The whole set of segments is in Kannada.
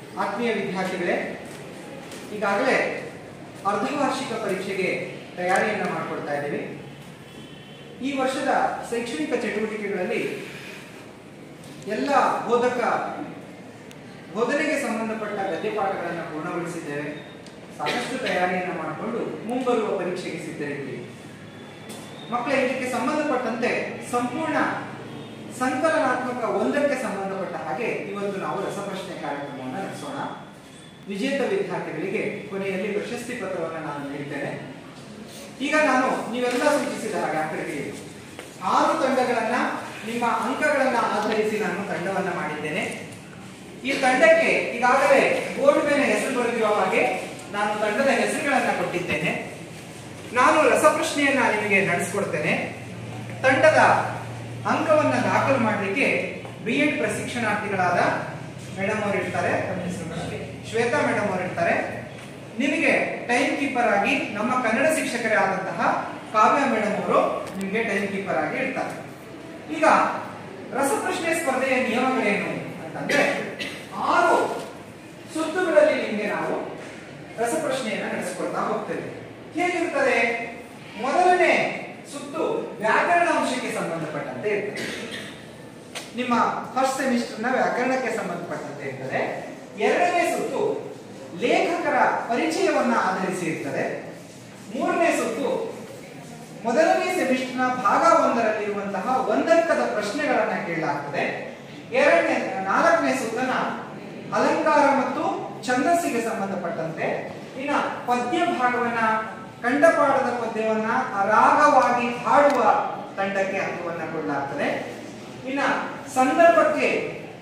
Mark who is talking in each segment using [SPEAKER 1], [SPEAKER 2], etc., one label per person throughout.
[SPEAKER 1] ಆತ್ಮೀಯ ವಿದ್ಯಾರ್ಥಿಗಳೇ ಈಗಾಗಲೇ ಅರ್ಧವಾರ್ಷಿಕ ಪರೀಕ್ಷೆಗೆ ತಯಾರಿಯನ್ನು ಮಾಡಿಕೊಡ್ತಾ ಇದ್ದೀವಿ ಈ ವರ್ಷದ ಶೈಕ್ಷಣಿಕ ಚಟುವಟಿಕೆಗಳಲ್ಲಿ ಎಲ್ಲ ಬೋಧಕ ಬೋಧನೆಗೆ ಸಂಬಂಧಪಟ್ಟ ಗದ್ಯಪಾಠಗಳನ್ನು ಪೂರ್ಣಗೊಳಿಸಿದ್ದೇವೆ ಸಾಕಷ್ಟು ತಯಾರಿಯನ್ನು ಮಾಡಿಕೊಂಡು ಮುಂಬರುವ ಪರೀಕ್ಷೆಗೆ ಸಿದ್ಧರಿದ್ದೀವಿ ಮಕ್ಕಳ ಇದಕ್ಕೆ ಸಂಬಂಧಪಟ್ಟಂತೆ ಸಂಪೂರ್ಣ ಸಂಕಲನಾತ್ಮಕ ಒಂದಕ್ಕೆ ಸಂಬಂಧಪಟ್ಟ ಹಾಗೆ ಇವತ್ತು ನಾವು ರಸಪ್ರಶ್ನೆ ಕಾರ್ಯಕ್ರಮವನ್ನು ನಡೆಸೋಣ ವಿಜೇತ ವಿದ್ಯಾರ್ಥಿಗಳಿಗೆ ಕೊನೆಯಲ್ಲಿ ಪ್ರಶಸ್ತಿ ಪತ್ರವನ್ನು ನಾನು ನೀಡಿದ್ದೇನೆ ಈಗ ನಾನು ನೀವೆಲ್ಲ ಸೂಚಿಸಿದ ಹಾಗೆ ಆ ಕಡೆಗೆ ಇರಿ. ಆರು ತಂಡಗಳನ್ನ ನಿಮ್ಮ ಅಂಕಗಳನ್ನ ಆಧರಿಸಿ ನಾನು ತಂಡವನ್ನ ಮಾಡಿದ್ದೇನೆ ಈ ತಂಡಕ್ಕೆ ಈಗಾಗಲೇ ಬೋರ್ಡ್ ಮೇಲೆ ಹೆಸರು ಬರೆದಿರುವ ಹಾಗೆ ನಾನು ತಂಡದ ಹೆಸರುಗಳನ್ನ ಕೊಟ್ಟಿದ್ದೇನೆ ನಾನು ರಸಪ್ರಶ್ನೆಯನ್ನ ನಿಮಗೆ ನಡೆಸಿಕೊಡ್ತೇನೆ ತಂಡದ ಅಂಕವನ್ನ ದಾಖಲು ಮಾಡಲಿಕ್ಕೆ ಬಿ ಎಡ್ ಪ್ರಶಿಕ್ಷಣಾರ್ಥಿಗಳಾದ ಮೇಡಮ್ ಅವರು ಇರ್ತಾರೆ ತಮ್ಮ ಹೆಸರು ಮೇಡಮ್? ಶ್ವೇತಾ ಮೇಡಮ್ ಅವರು ಇರ್ತಾರೆ ನಿಮಗೆ ಟೈಮ್ ಕೀಪರ್ ಆಗಿ ನಮ್ಮ ಕನ್ನಡ ಶಿಕ್ಷಕರೇ ಆದಂತಹ ಕಾವ್ಯ ಮೇಡಮ್ ಅವರು ನಿಮಗೆ ಟೈಮ್ ಕೀಪರ್ ಆಗಿ ಇರ್ತಾರೆ ಈಗ ರಸಪ್ರಶ್ನೆ ಸ್ಪರ್ಧೆಯ ನಿಯಮಗಳೇನು ಅಂತಂದ್ರೆ ಆರು ಸುತ್ತುಗಳಲ್ಲಿ ನಿಮಗೆ ನಾವು ರಸಪ್ರಶ್ನೆಯನ್ನ ನಡೆಸಿಕೊಡ್ತಾ ಹೋಗ್ತೇವೆ ಹೇಗಿರ್ತದೆ ಮೊದಲನೇ ಸುತ್ತು ವ್ಯಾಕರಣ ಅಂಶಕ್ಕೆ ಸಂಬಂಧಪಟ್ಟಂತೆ ಇರ್ತದೆ ನಿಮ್ಮ ಫಸ್ಟ್ ಸೆಮಿಸ್ಟರ್ನ ವ್ಯಾಕರಣಕ್ಕೆ ಸಂಬಂಧಪಟ್ಟಂತೆ ಇರ್ತದೆ ಎರಡನೇ ಸುತ್ತು ಲೇಖಕರ ಪರಿಚಯವನ್ನ ಆಧರಿಸಿ ಇರ್ತದೆ ಮೂರನೇ ಸುತ್ತು ಮೊದಲನೇ ಸೆಮಿಸ್ಟರ್ನ ಭಾಗ ಒಂದರಲ್ಲಿರುವಂತಹ ಒಂದಂಕದ ಪ್ರಶ್ನೆಗಳನ್ನ ಕೇಳಲಾಗ್ತದೆ ಎರಡನೇ ನಾಲ್ಕನೇ ಸುತ್ತನ ಅಲಂಕಾರ ಮತ್ತು ಛಂದಸ್ಸಿಗೆ ಸಂಬಂಧಪಟ್ಟಂತೆ ಇನ್ನ ಪದ್ಯ ಭಾಗವನ್ನ ಕಂಠಪಾಠದ ಪದ್ಯವನ್ನ ರಾಗವಾಗಿ ಹಾಡುವ ತಂಡಕ್ಕೆ ಅಂಕವನ್ನ ಕೊಡಲಾಗ್ತದೆ ಇನ್ನ ಸಂದರ್ಭಕ್ಕೆ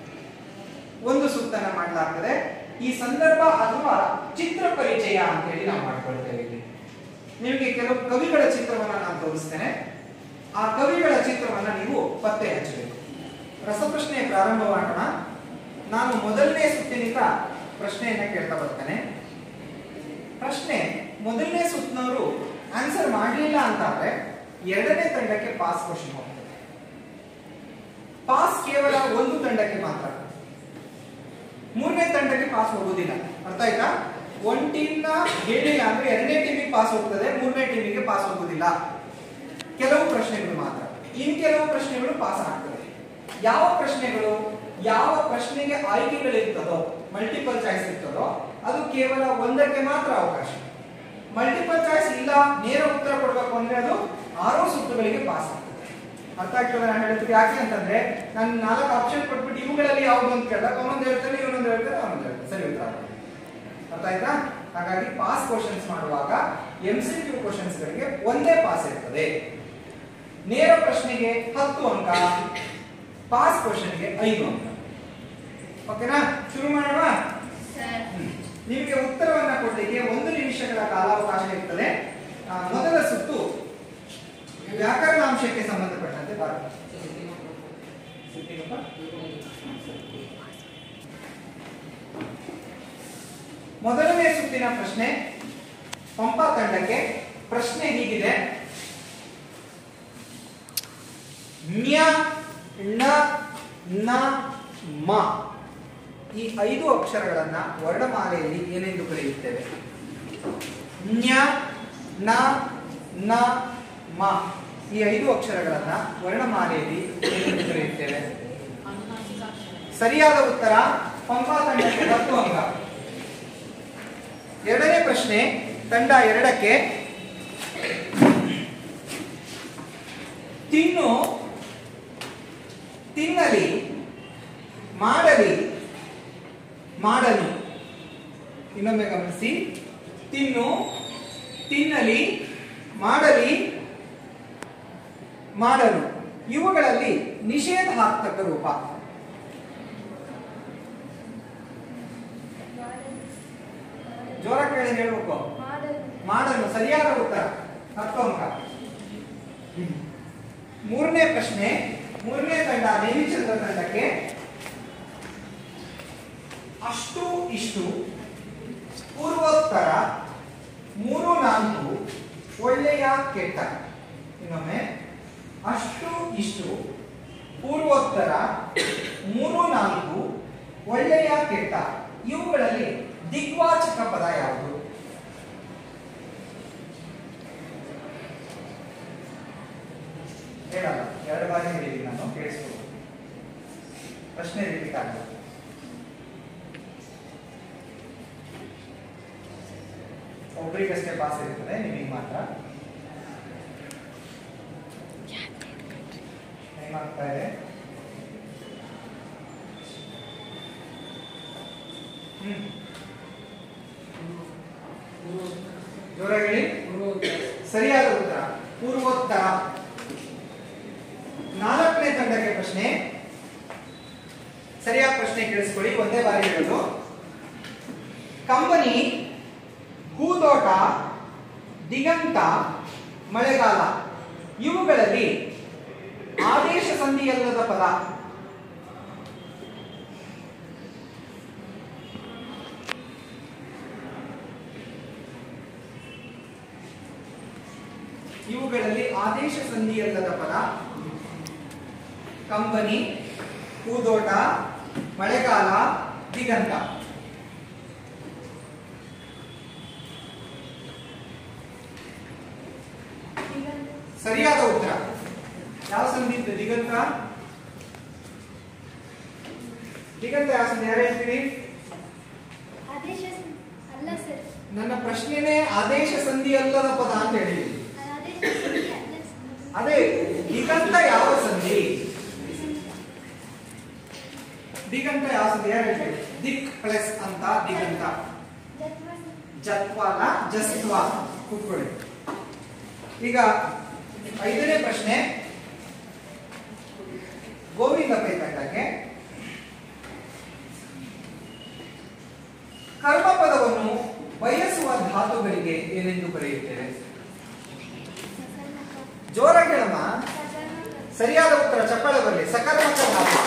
[SPEAKER 1] ಒಂದು ಸುತ್ತನ್ನ ಮಾಡಲಾಗ್ತದೆ ಈ ಸಂದರ್ಭ ಅಥವಾ ಚಿತ್ರ ಪರಿಚಯ ಅಂತ ಹೇಳಿ ನಾವು ಮಾಡ್ಕೊಳ್ತೇವೆ ಇಲ್ಲಿ ನಿಮಗೆ ಕೆಲವು ಕವಿಗಳ ಚಿತ್ರವನ್ನ ನಾನು ತೋರಿಸ್ತೇನೆ ಆ ಕವಿಗಳ ಚಿತ್ರವನ್ನ ನೀವು ಪತ್ತೆ ಹಚ್ಚಬೇಕು ರಸಪ್ರಶ್ನೆ ಪ್ರಾರಂಭ ಮಾಡೋಣ ನಾನು ಮೊದಲನೇ ಸುತ್ತಿನಿಂದ ಪ್ರಶ್ನೆಯನ್ನ ಕೇಳ್ತಾ ಬರ್ತೇನೆ ಪ್ರಶ್ನೆ ಮೊದಲನೇ ಸುತ್ತಿನವರು ಆನ್ಸರ್ ಮಾಡಲಿಲ್ಲ ಅಂತಾದ್ರೆ ಎರಡನೇ ತಂಡಕ್ಕೆ ಪಾಸ್ ಕ್ವಶನ್ ಹೋಗ್ತದೆ ಪಾಸ್ ಕೇವಲ ಒಂದು ತಂಡಕ್ಕೆ ಮಾತ್ರ ಮೂರನೇ ತಂಡಕ್ಕೆ ಪಾಸ್ ಹೋಗೋದಿಲ್ಲ ಅರ್ಥ ಆಯ್ತಾ ಒಂದ್ ಟೀಮ್ ನ ಹೇಳಿಲ್ಲ ಅಂದ್ರೆ ಎರಡನೇ ಟೀಮಿಗೆ ಪಾಸ್ ಹೋಗ್ತದೆ ಮೂರನೇ ಟೀಮಿಗೆ ಪಾಸ್ ಹೋಗೋದಿಲ್ಲ ಕೆಲವು ಪ್ರಶ್ನೆಗಳು ಮಾತ್ರ ಇನ್ ಕೆಲವು ಪ್ರಶ್ನೆಗಳು ಪಾಸ್ ಆಗ್ತದೆ ಯಾವ ಪ್ರಶ್ನೆಗಳು ಯಾವ ಪ್ರಶ್ನೆಗೆ ಆಯ್ಕೆಗಳಿರ್ತದೋ ಮಲ್ಟಿಪಲ್ ಚಾಯ್ಸ್ ಇರ್ತದೋ ಅದು ಕೇವಲ ಒಂದಕ್ಕೆ ಮಾತ್ರ ಅವಕಾಶ ಮಲ್ಟಿಪಲ್ ಚಾಯ್ಸ್ ಇಲ್ಲ ನೇರ ಉತ್ತರ ಕೊಡಬೇಕು ಅಂದ್ರೆ ಅದು ಆರೋ ಸುತ್ತುಗಳಿಗೆ ಪಾಸ್ ಆಗ್ತದೆ ಅರ್ಥ ಆಗ್ತದೆ ನಾನು ಹೇಳಿದ್ರೆ ಯಾಕೆ ಅಂತಂದ್ರೆ ನಾನು ನಾಲ್ಕು ಆಪ್ಷನ್ ಕೊಟ್ಬಿಟ್ಟು ಇವುಗಳಲ್ಲಿ ಯಾವ್ದು ಅಂತ ಕೇಳಿದಾಗ ಅವನೊಂದು ಹೇಳ್ತಾನೆ ಇವನೊಂದು ಹೇಳ್ತಾನೆ ಅವನೊಂದು ಹೇಳ್ತಾನೆ ಸರಿ ಉತ್ತರ ಆಗ್ತದೆ. ಅರ್ಥ ಆಯ್ತಾ ಹಾಗಾಗಿ ಪಾಸ್ ಕ್ವಶನ್ಸ್ ಮಾಡುವಾಗ ಎಂ ಸಿ ಕ್ಯೂ ಕ್ವಶನ್ಸ್ ಗಳಿಗೆ ಒಂದೇ ಪಾಸ್ ಇರ್ತದೆ ನೇರ ಪ್ರಶ್ನೆಗೆ ಹತ್ತು ಅಂಕ ಪಾಸ್ ಕ್ವಶನ್ಗೆ ಐದು ಅಂಕ ಓಕೆನಾ ಶುರು ಮಾಡೋಣ ಹ್ಮ್. ನಿಮಗೆ ಉತ್ತರವನ್ನ ಕೊಡಲಿಕ್ಕೆ ಒಂದು ನಿಮಿಷಗಳ ಕಾಲಾವಕಾಶ ಇರ್ತದೆ ಆ, ಮೊದಲ ಸುತ್ತು ವ್ಯಾಕರಣಾಂಶಕ್ಕೆ ಸಂಬಂಧಪಟ್ಟಂತೆ ಬರುತ್ತೆ ಸಿಕ್ಕಿದಪ್ಪ? ಮೊದಲನೇ ಸುತ್ತಿನ ಪ್ರಶ್ನೆ ಪಂಪ ತಂಡಕ್ಕೆ ಪ್ರಶ್ನೆ ಹೀಗಿದೆ ಮ್ಯ ಣ ನ ಮ ಈ ಐದು ಅಕ್ಷರಗಳನ್ನ ವರ್ಣಮಾಲೆಯಲ್ಲಿ ಏನೆಂದು ಕರೆಯುತ್ತೇವೆ ನ್ಯ ನ ನ ಮ ಈ ಐದು ಅಕ್ಷರಗಳನ್ನ ವರ್ಣಮಾಲೆಯಲ್ಲಿ ಏನೆಂದು ಕರೆಯುತ್ತೇವೆ ಸರಿಯಾದ ಉತ್ತರ ಪಂಪ ತಂಡಕ್ಕೆ ಹತ್ತು ಅಂಕ ಎರಡನೇ ಪ್ರಶ್ನೆ ತಂಡ ಎರಡಕ್ಕೆ ತಿನ್ನು ತಿನ್ನಲಿ ಮಾಡಲಿ ಮಾಡಲು ಇನ್ನೊಮ್ಮೆ ಗಮನಿಸಿ ತಿನ್ನು ತಿನ್ನಲಿ ಮಾಡಲಿ ಮಾಡಲು ಇವುಗಳಲ್ಲಿ ನಿಷೇಧಾರ್ಥಕ ರೂಪ ಜೋರ ಕೇಳಿ ಹೇಳ್ಬೇಕು ಮಾಡಲು ಸರಿಯಾದ ಉತ್ತರ ಹತ್ತು ಅಂಕ ಮೂರನೇ ಪ್ರಶ್ನೆ ಮೂರನೇ ತಂಡ ನೇಮಿಚಂದ್ರ ತಂಡಕ್ಕೆ ಅಷ್ಟು ಇಷ್ಟು ಪೂರ್ವೋತ್ತರ ಮೂರು ನಾಲ್ಕು ಒಳ್ಳೆಯ ಕೆಟ್ಟ ಇನ್ನೊಮ್ಮೆ ಅಷ್ಟು ಇಷ್ಟು ಪೂರ್ವೋತ್ತರ ಮೂರು ನಾಲ್ಕು ಒಳ್ಳೆಯ ಕೆಟ್ಟ ಇವುಗಳಲ್ಲಿ ದಿಗ್ವಾಚಕ ಪದ ಯಾವುದು ಹೇಳಲ್ಲ ಎರಡು ಬಾರಿ ಹೇಳಿದ್ದೀನಿ ನಾನು ಕೇಳಿಸ್ಕೊ ಪ್ರಶ್ನೆ ರಿಪೀಟ್ ಆಗಲ್ಲ ಒಬ್ರಿಗಷ್ಟೇ ಪಾಸ್ ಇರ್ತದೆ ನಿಮಗೆ ಮಾತ್ರ ಟೈಮ್ ಆಗ್ತಾ ಇದೆ ಹ್ಮ್ ಜೋರಾಗಿ ಹೇಳಿ ಸರಿಯಾದ ಉತ್ತರ ಪೂರ್ವೋತ್ತರ ನಾಲ್ಕನೇ ತಂಡಕ್ಕೆ ಪ್ರಶ್ನೆ ಸರಿಯಾದ ಪ್ರಶ್ನೆ ಕೇಳಿಸ್ಕೊಳ್ಳಿ ಒಂದೇ ಬಾರಿ ಹೇಳೋದು ಕಂಬನಿ ಹೂದೋಟ ದಿಗಂತ ಮಳೆಗಾಲ ಇವುಗಳಲ್ಲಿ ಆದೇಶ ಸಂಧಿಯಲ್ಲದ ಪದ ಇವುಗಳಲ್ಲಿ ಆದೇಶ ಸಂಧಿಯಲ್ಲದ ಪದ ಕಂಬನಿ ಹೂದೋಟ ಮಳೆಗಾಲ ದಿಗಂತ ಸರಿಯಾದ ಉತ್ತರ ಯಾವ ಸಂಧಿ ಇತ್ತು ದಿಗಂತ ದಿಗಂತ ಯಾವ ಸಂಧಿ ಯಾರು ಹೇಳ್ತೀರಿ
[SPEAKER 2] ಆದೇಶ ಅಲ್ಲ ಸರ್
[SPEAKER 1] ನನ್ನ ಪ್ರಶ್ನೆನೇ ಆದೇಶ ಸಂಧಿ ಅಲ್ಲದ ಪದ ಅಂತ ಹೇಳಿ
[SPEAKER 2] ಆದೇಶ ಸಂಧಿ ಅಲ್ಲ ಸರ್.
[SPEAKER 1] ಅದೇ ದಿಗಂತ ಯಾವ ಸಂಧಿ ದಿಗಂತ ಯಾವ ಸಂಧಿ ಯಾರು ಹೇಳ್ತೀರಿ ದಿಕ್ ಪ್ಲಸ್ ಅಂತ ದಿಗಂತ
[SPEAKER 2] ಜತ್ವ ಸರ್.
[SPEAKER 1] ಜತ್ವಾಲ ಜಸ್ತ್ವ ಕೂತ್ಕೊಳ್ಳಿ ಈಗ ಐದನೇ ಪ್ರಶ್ನೆ ಗೋವಿಂದ ಪೈತಂಡಕ್ಕೆ ಕರ್ಮಪದವನ್ನು ಬಯಸುವ ಧಾತುಗಳಿಗೆ ಏನೆಂದು ಕರೆಯುತ್ತೇವೆ
[SPEAKER 2] ಸಕರ್ಮಕ.
[SPEAKER 1] ಜೋರಾಗಿ ಹೇಳಮ್ಮ
[SPEAKER 2] ಸಕರ್ಮಕ.
[SPEAKER 1] ಸರಿಯಾದ ಉತ್ತರ ಚಪ್ಪಾಳೆ ಬರಲಿ ಸಕರ್ಮಕ ಧಾತು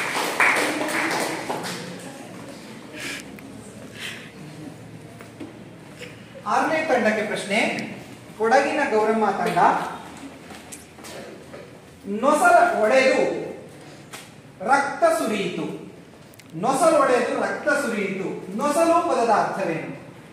[SPEAKER 1] ಆರನೇ ತಂಡಕ್ಕೆ ಪ್ರಶ್ನೆ ಕೊಡಗಿನ ಗೌರಮ್ಮ ತಂಡ ನೊಸಲ ಒಡೆದು ರಕ್ತ ಸುರಿಯಿತು ನೊಸಲು ಒಡೆದು ರಕ್ತ ಸುರಿಯಿತು ನೊಸಲು ಪದದ ಅರ್ಥವೇನು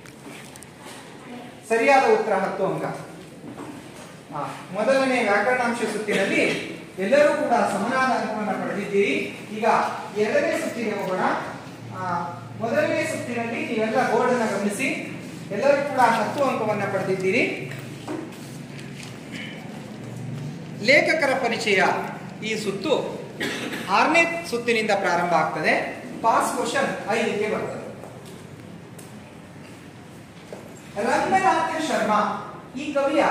[SPEAKER 1] ಸರಿಯಾದ ಉತ್ತರ ಹತ್ತು ಅಂಕ ಆ, ಮೊದಲನೇ ವ್ಯಾಕರಣಾಂಶ ಸುತ್ತಿನಲ್ಲಿ ಎಲ್ಲರೂ ಕೂಡ ಸಮನಾದ ಅಂಕವನ್ನು ಪಡೆದಿದ್ದೀರಿ ಈಗ ಎರಡನೇ ಸುತ್ತಿಗೆ ಹೋಗೋಣ ಆ, ಮೊದಲನೇ ಸುತ್ತಿನಲ್ಲಿ ನೀವೆಲ್ಲ ಬೋರ್ಡ್ ಅನ್ನು ಗಮನಿಸಿ ಎಲ್ಲರೂ ಕೂಡ ಹತ್ತು ಅಂಕವನ್ನು ಪಡೆದಿದ್ದೀರಿ ಲೇಖಕರ ಪರಿಚಯ ಈ ಸುತ್ತು ಆರನೇ ಸುತ್ತಿನಿಂದ ಪ್ರಾರಂಭ ಆಗ್ತದೆ ಪಾಸ್ ಕ್ವಶನ್ ಐದಕ್ಕೆ ಬರ್ತದೆ ರಂಗನಾಥ ಶರ್ಮಾ ಈ ಕವಿಯ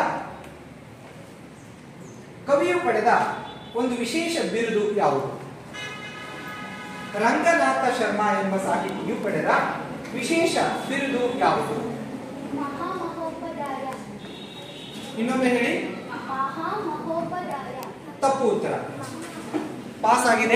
[SPEAKER 1] ಕವಿಯು ಪಡೆದ ಒಂದು ವಿಶೇಷ ಬಿರುದು ಯಾವುದು ರಂಗನಾಥ ಶರ್ಮಾ ಎಂಬ ಸಾಹಿತಿಯು ಪಡೆದ ವಿಶೇಷ ಬಿರುದು ಯಾವುದು
[SPEAKER 2] ಮಹಾಮಹೋಪದಾಯ
[SPEAKER 1] ಇನ್ನೊಮ್ಮೆ ಹೇಳಿ
[SPEAKER 2] ಮಹಾಮಹೋಪದಾಯ
[SPEAKER 1] ತಪ್ಪು ಉತ್ತರ ಪಾಸ್ ಆಗಿದೆ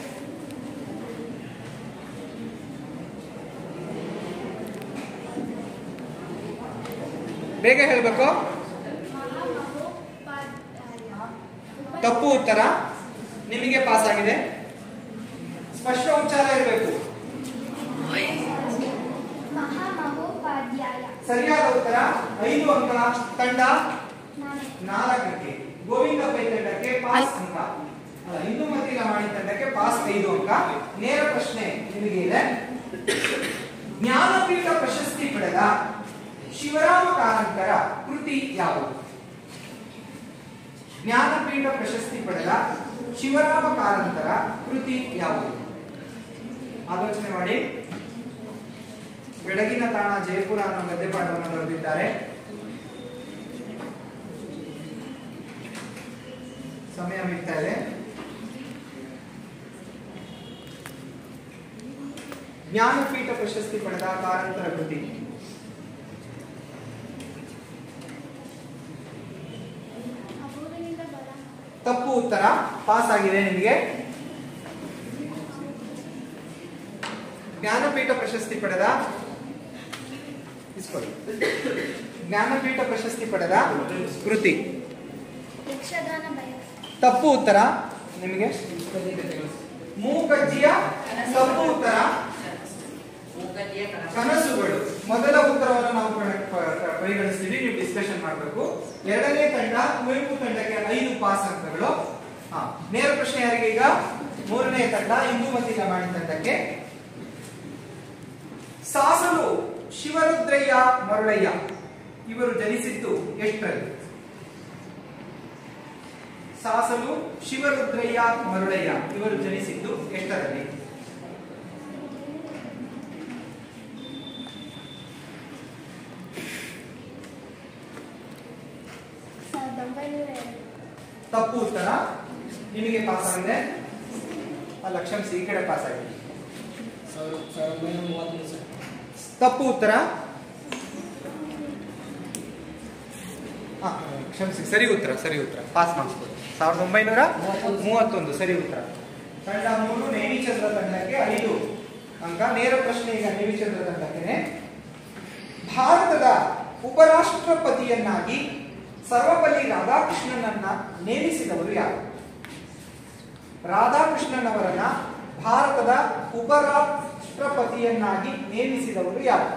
[SPEAKER 1] ಬೇಗ ಹೇಳಬೇಕು
[SPEAKER 2] ಮಹಾಮಹೋಪಾಧ್ಯಾಯ
[SPEAKER 1] ತಪ್ಪು ಉತ್ತರ ನಿಮಗೆ ಪಾಸ್ ಆಗಿದೆ ಸ್ಪಷ್ಟ ಉಚ್ಚಾರ ಇರಬೇಕು
[SPEAKER 2] ಮಹಾಮಹೋಪಾಧ್ಯಾಯ
[SPEAKER 1] ಸರಿಯಾದ ಉತ್ತರ ಐದು ಅಂಕ ತಂಡ
[SPEAKER 2] ನಾನೇ
[SPEAKER 1] ನಾಲ್ಕಕ್ಕೆ ಗೋವಿಂದ ಪೈ ತಂಡಕ್ಕೆ ಪಾಸ್ ಅಂಕ ಅಲ್ಲ, ಇಂದುಮತಿ ಲಮಾಣಿ ತಂಡಕ್ಕೆ ಪಾಸ್ ಐದು ಅಂಕ ನೇರ ಪ್ರಶ್ನೆ ನಿಮಗೆ ಇದೆ ಜ್ಞಾನಪೀಠ ಪ್ರಶಸ್ತಿ ಪಡೆದ ಶಿವರಾಮ ಕಾರಂತರ ಕೃತಿ ಯಾವುದು ಜ್ಞಾನಪೀಠ ಪ್ರಶಸ್ತಿ ಪಡೆದ ಶಿವರಾಮ ಕಾರಂತರ ಕೃತಿ ಯಾವುದು ಆಲೋಚನೆ ಮಾಡಿ ಬೆಳಗಿನ ತಾಣ ಜಯಪುರ ಅನ್ನೋ ಗದ್ಯಪಾಠವನ್ನು ಬರೆದಿದ್ದಾರೆ ಸಮಯ ಮಿಗ್ತಾ ಇದೆ ಜ್ಞಾನಪೀಠ ಪ್ರಶಸ್ತಿ ಪಡೆದ ಕಾರಂತರ ಕೃತಿ
[SPEAKER 2] ಅಪೂರ್ವನಿಂದ ಬರ
[SPEAKER 1] ತಪ್ಪು ಉತ್ತರ ಪಾಸ್ ಆಗಿದೆ ನಿಮಗೆ ಜ್ಞಾನಪೀಠ ಪ್ರಶಸ್ತಿ ಪಡೆದ ಇಸ್ಕೊಳ್ಳಿ. ಜ್ಞಾನಪೀಠ ಪ್ರಶಸ್ತಿ ಪಡೆದ ಕೃತಿ
[SPEAKER 2] ಯಕ್ಷಗಾನ ಭಯ
[SPEAKER 1] ತಪ್ಪು ಉತ್ತರ ನಿಮಗೆ ಮೂಕಜ್ಜಿಯ ತಪ್ಪು ಉತ್ತರ ಕನಸುಗಳು ಮೊದಲ ಉತ್ತರವನ್ನು ನಾವು ಪರಿ- ಪ- ಪರಿಗಣಿಸ್ತೀವಿ ನೀವು ಡಿಸ್ಕಷನ್ ಮಾಡಬೇಕು ಎರಡನೇ ತಂಡ ಕುವೆಂಪು ತಂಡಕ್ಕೆ ಐದು ಪಾಸ್ ಅಂಕಗಳು ಹಾ ನೇರ ಪ್ರಶ್ನೆ ಯಾರಿಗೆ ಈಗ ಮೂರನೇ ತಂಡ ಇಂದುಮತಿ ಲಮಾಣಿ ತಂಡಕ್ಕೆ ಸಾಸಲು ಶಿವರುದ್ರಯ್ಯ ಮರುಳಯ್ಯ ಇವರು ಜನಿಸಿದ್ದು ಎಷ್ಟರಲ್ಲಿ ಸಾಸಲು ಶಿವರುದ್ರಯ್ಯ ಮರುಳಯ್ಯ ಇವರು ಜನಿಸಿದ್ದು ಎಷ್ಟರಲ್ಲಿ
[SPEAKER 2] ಸಾವಿರದ ಒಂಬೈನೂರ ಎರಡು
[SPEAKER 1] ತಪ್ಪು ಉತ್ತರ ನಿಮಗೆ ಪಾಸ್ ಆಗಿದೆ ಅಲ್ಲ ಕ್ಷಮಿಸಿ ಈ ಕಡೆ ಪಾಸ್ ಆಗಿದೆ
[SPEAKER 3] ಸಾವಿರ ಸಾವಿರದ ಒಂಬೈನೂರ ಮೂವತ್ತೊಂದು ಸರ್
[SPEAKER 1] ತಪ್ಪು ಉತ್ತರ ಆ, ಕ್ಷಮಿಸಿ ಸರಿ ಉತ್ತರ ಸರಿ ಉತ್ತರ ಪಾಸ್ ಮಾಡಿಸ್ಬೋದು ಸಾವಿರದ ಒಂಬೈನೂರ ಮೂವತ್ತೊಂದು ಸರಿ ಉತ್ತರ ತಂಡ ಮೂರು ನೇಮಿಚಂದ್ರ ತಂಡಕ್ಕೆ ಐದು ಅಂಕ ನೇರ ಪ್ರಶ್ನೆ ಈಗ ನೇಮಿಚಂದ್ರ ತಂಡಕ್ಕೆ ಭಾರತದ ಉಪರಾಷ್ಟ್ರಪತಿಯನ್ನಾಗಿ ಸರ್ವಪಲ್ಲಿ ರಾಧಾಕೃಷ್ಣನನ್ನ ನೇಮಿಸಿದವರು ಯಾರು ರಾಧಾಕೃಷ್ಣನ್ ಅವರನ್ನ ಭಾರತದ ಉಪರಾಷ್ಟ್ರಪತಿಯನ್ನಾಗಿ ನೇಮಿಸಿದವರು ಯಾರು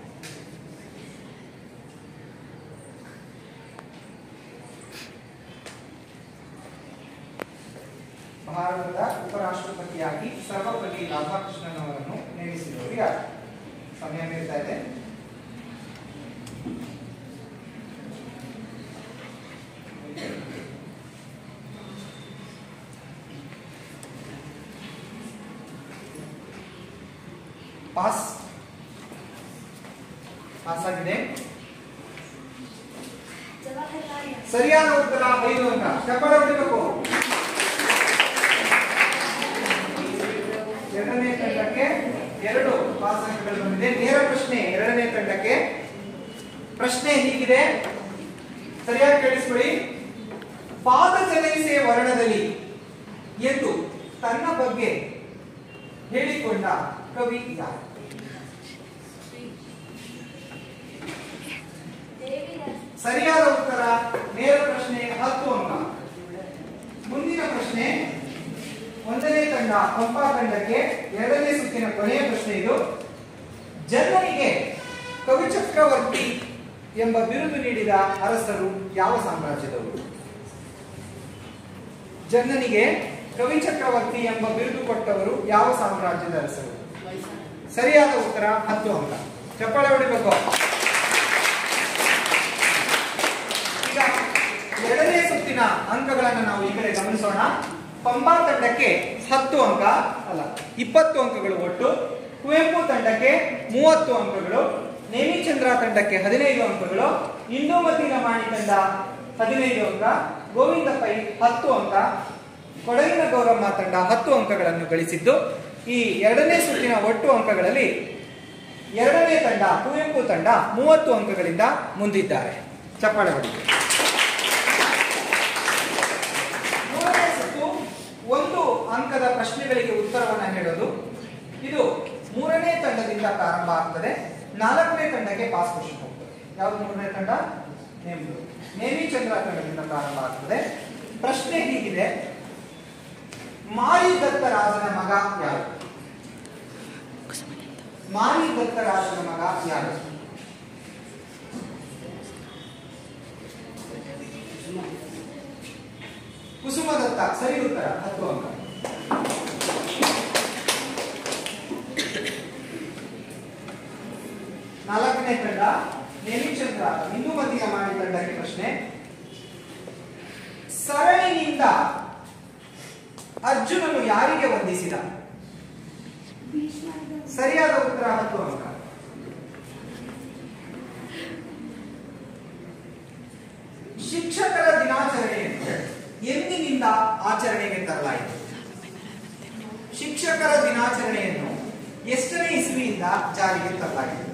[SPEAKER 1] ಭಾರತದ ಉಪರಾಷ್ಟ್ರಪತಿಯಾಗಿ ಸರ್ವಪಲ್ಲಿ ರಾಧಾಕೃಷ್ಣನ್ ಅವರನ್ನು ನೇಮಿಸಿದವರು ಯಾರು ಸಮಯ ಮೀರ್ತಾ ಇದೆ ಪಾಸ್ ಪಾಸ್ ಆಗಿದೆ
[SPEAKER 2] ಜವಾಹರ್ಲಾಲ್ ನೆಹರು
[SPEAKER 1] ಸರಿಯಾದ ಉತ್ತರ ಐದು ಅಂಕ ಚಪ್ಪಾಳೆ ಹೊಡಿಬೇಕು ಎರಡನೇ ತಂಡಕ್ಕೆ ಎರಡು ಪಾಸ್ ಅಂಕಗಳು ಬಂದಿದೆ ನೇರ ಪ್ರಶ್ನೆ ಎರಡನೇ ತಂಡಕ್ಕೆ ಪ್ರಶ್ನೆ ಹೀಗಿದೆ ಸರಿಯಾಗಿ ಕೇಳಿಸ್ಕೊಳ್ಳಿ ಪಾದ ಚಲೈಸೆ ವರ್ಣದಲ್ಲಿ ಎಂದು ತನ್ನ ಬಗ್ಗೆ ಹೇಳಿಕೊಂಡ ಕವಿ ಯಾರು
[SPEAKER 2] ದೇವಿದಾಸ್
[SPEAKER 1] ಸರಿಯಾದ ಉತ್ತರ ನೇರ ಪ್ರಶ್ನೆ ಹತ್ತು ಅಂಕ ಮುಂದಿನ ಪ್ರಶ್ನೆ ಒಂದನೇ ತಂಡ ಪಂಪ ತಂಡಕ್ಕೆ ಎರಡನೇ ಸುತ್ತಿನ ಕೊನೆಯ ಪ್ರಶ್ನೆ ಇದು ಜರ್ಮನಿಗೆ ಕವಿಚಕ್ರವರ್ತಿ ಎಂಬ ಬಿರುದು ನೀಡಿದ ಅರಸರು ಯಾವ ಸಾಮ್ರಾಜ್ಯದವರು ಜರ್ಮನಿಗೆ ಕವಿಚಕ್ರವರ್ತಿ ಎಂಬ ಬಿರುದು ಕೊಟ್ಟವರು ಯಾವ ಸಾಮ್ರಾಜ್ಯದ ಅರಸರು ಸರಿಯಾದ ಉತ್ತರ ಹತ್ತು ಅಂಕ ಚಪ್ಪಾಳೆ ಹೊಡಿಬೇಕು ಈಗ ಎರಡನೇ ಸುತ್ತಿನ ಅಂಕಗಳನ್ನು ನಾವು ಈ ಕಡೆ ಗಮನಿಸೋಣ ಪಂಬಾ ತಂಡಕ್ಕೆ ಹತ್ತು ಅಂಕ ಅಲ್ಲ ಇಪ್ಪತ್ತು ಅಂಕಗಳು ಒಟ್ಟು ಕುವೆಂಪು ತಂಡಕ್ಕೆ ಮೂವತ್ತು ಅಂಕಗಳು ನೇಮಿಚಂದ್ರ ತಂಡಕ್ಕೆ ಹದಿನೈದು ಅಂಕಗಳು ಇಂದೂಮತಿ ಲಮಾಣಿ ತಂಡ ಹದಿನೈದು ಅಂಕ ಗೋವಿಂದ ಪೈ ಹತ್ತು ಅಂಕ ಕೊಡಗಿನ ಗೌರಮ್ಮ ತಂಡ ಹತ್ತು ಅಂಕಗಳನ್ನು ಗಳಿಸಿದ್ದು ಈ ಎರಡನೇ ಸುತ್ತಿನ ಒಟ್ಟು ಅಂಕಗಳಲ್ಲಿ ಎರಡನೇ ತಂಡ ಕುವೆಂಪು ತಂಡ ಮೂವತ್ತು ಅಂಕಗಳಿಂದ ಮುಂದಿದ್ದಾರೆ ಚಪ್ಪಾಳೆ ಹೊಡಿ ಮೂರನೇ ಸುತ್ತು ಒಂದು ಅಂಕದ ಪ್ರಶ್ನೆಗಳಿಗೆ ಉತ್ತರವನ್ನು ಹೇಳೋದು ಇದು ಮೂರನೇ ತಂಡದಿಂದ ಪ್ರಾರಂಭ ಆಗ್ತದೆ ನಾಲ್ಕನೇ ತಂಡಕ್ಕೆ ಪಾಸ್ ಕ್ವಶನ್ ಹೋಗ್ತದೆ ಯಾವುದು ಮೂರನೇ ತಂಡ ನೇಮು ನೇಮಿಚಂದ್ರ ತಂಡದಿಂದ ಪ್ರಾರಂಭ ಆಗ್ತದೆ ಪ್ರಶ್ನೆ ಹೀಗಿದೆ ಮಾರಿ ದತ್ತ ರಾಜನ ಮಗ ಯಾರು ಮಾರಿ ದತ್ತ ರಾಜನ ಮಗ ಯಾರು ಕುಸುಮದತ್ತ ಸರಿ ಉತ್ತರ ಹತ್ತು ಅಂಕ ನಾಲ್ಕನೇ ತಂಡ ನೇಮಿಚಂದ್ರ ಹಿಂದೂಮತಿಯ ಮಾಡಿ ತಂಡಕ್ಕೆ ಪ್ರಶ್ನೆ ಸರಣಿನಿಂದ ಅರ್ಜುನನು ಯಾರಿಗೆ ವಂದಿಸಿದ
[SPEAKER 2] ಭೀಷ್ಮರಿಗೆ
[SPEAKER 1] ಸರಿಯಾದ ಉತ್ತರ ಹತ್ತು ಅಂಕ ಶಿಕ್ಷಕರ ದಿನಾಚರಣೆಯನ್ನು ಎಂದಿನಿಂದ ಆಚರಣೆಗೆ ತರಲಾಯಿತು ಶಿಕ್ಷಕರ ದಿನಾಚರಣೆಯನ್ನು ಎಷ್ಟನೇ ಇಸ್ವಿಯಿಂದ ಜಾರಿಗೆ ತರಲಾಗಿದೆ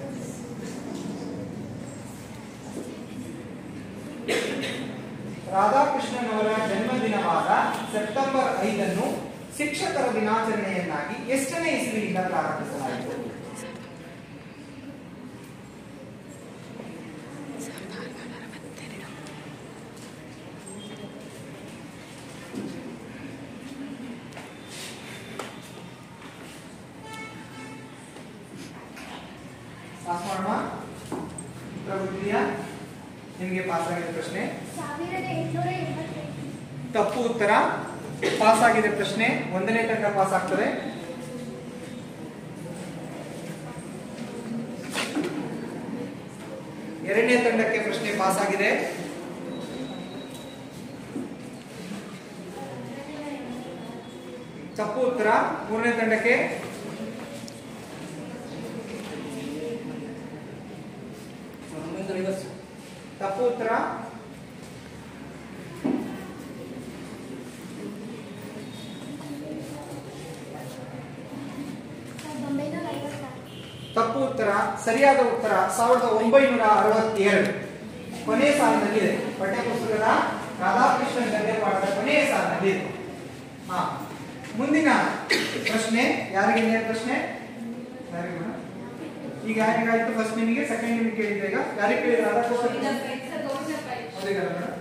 [SPEAKER 1] ರಾಧಾಕೃಷ್ಣನ್ ಅವರ ಜನ್ಮದಿನವಾದ ಸೆಪ್ಟೆಂಬರ್ ಐದನ್ನು ಶಿಕ್ಷಕರ ದಿನಾಚರಣೆಯನ್ನಾಗಿ ಎಷ್ಟನೇ ಇಸ್ವಿಯಿಂದ ಪ್ರಾರಂಭಿಸಲಾಯಿತು ಪಾಸ್ ಮಾಡೋಣ ಉತ್ತರ ಗೊತ್ತಿದೆಯಾ ನಿಮಗೆ ಪಾಸ್ ಆಗಿದೆ ಪ್ರಶ್ನೆ
[SPEAKER 2] ಸಾವಿರದ ಎಂಟುನೂರ ಎಂಬತ್ತೈದು
[SPEAKER 1] ತಪ್ಪು ಉತ್ತರ ಪಾಸ್ ಆಗಿದೆ ಪ್ರಶ್ನೆ ಒಂದನೇ ತಂಡ ಪಾಸ್ ಆಗ್ತದೆ ಎರಡನೇ ತಂಡಕ್ಕೆ ಪ್ರಶ್ನೆ ಪಾಸ್ ಆಗಿದೆ ತಪ್ಪು ಉತ್ತರ ಮೂರನೇ ತಂಡಕ್ಕೆ
[SPEAKER 3] ಸಾವಿರದ ಒಂಬೈನೂರ ಐವತ್ತು ಸರ್
[SPEAKER 1] ತಪ್ಪು ಉತ್ತರ
[SPEAKER 2] ಸಾವಿರದ ಒಂಬೈನೂರ ಐವತ್ತಾರು
[SPEAKER 1] ತಪ್ಪು ಉತ್ತರ ಸರಿಯಾದ ಉತ್ತರ ಸಾವಿರದ ಒಂಬೈನೂರ ಅರವತ್ತೇಳು ಕೊನೆಯ ಸಾಲಿನಲ್ಲಿದೆ ಪಠ್ಯಪುಸ್ತಕದ ರಾಧಾಕೃಷ್ಣನ್ ಗದ್ಯ ಪಾಠದ ಕೊನೆಯ ಸಾಲಿನಲ್ಲಿದೆ ಹಾ ಮುಂದಿನ ಪ್ರಶ್ನೆ ಯಾರಿಗೆ ನೇರ ಪ್ರಶ್ನೆ ಯಾರಿಗೆ ಮೇಡಮ್? ಈಗ ಯಾರಿಗಾಯ್ತು ಫಸ್ಟ್ ನಿಮಗೆ ಸೆಕೆಂಡ್ ನಿಮಗೆ ಕೇಳಿದ್ರೆ ಈಗ ಯಾರಿಗೆ ಕೇಳಿದ್ರೆ ರಾಧಾಕೃಷ್ಣನ್ ಅವ್ರಿಗಲ್ಲ ಮೇಡಮ್?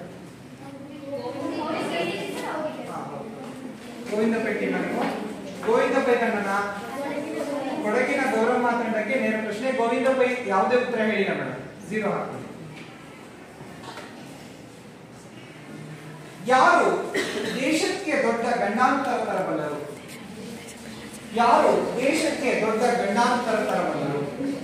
[SPEAKER 1] ಹಾ. ಗೋವಿಂದ ಪೇಟೆ ನನಗೂ ಗೋವಿಂದ ಪೈ ತಂಡನ ಕೊಡಗಿನ ಗೌರವ ತಂಡಕ್ಕೆ ನೇರ ಪ್ರಶ್ನೆ ಗೋವಿಂದ ಪೈ ಯಾವುದೇ ಉತ್ತರ ಹೇಳಿಲ್ಲ ಮೇಡಮ್ ಝೀರೋ ಹಾಕ್ತೀನಿ ಯಾರು ದೇಶಕ್ಕೆ ದೊಡ್ಡ ಗಂಡಾಂತರ ತರಬಲ್ಲರು ಯಾರು ದೇಶಕ್ಕೆ ದೊಡ್ಡ ಗಂಡಾಂತರ ತರಬಲ್ಲರು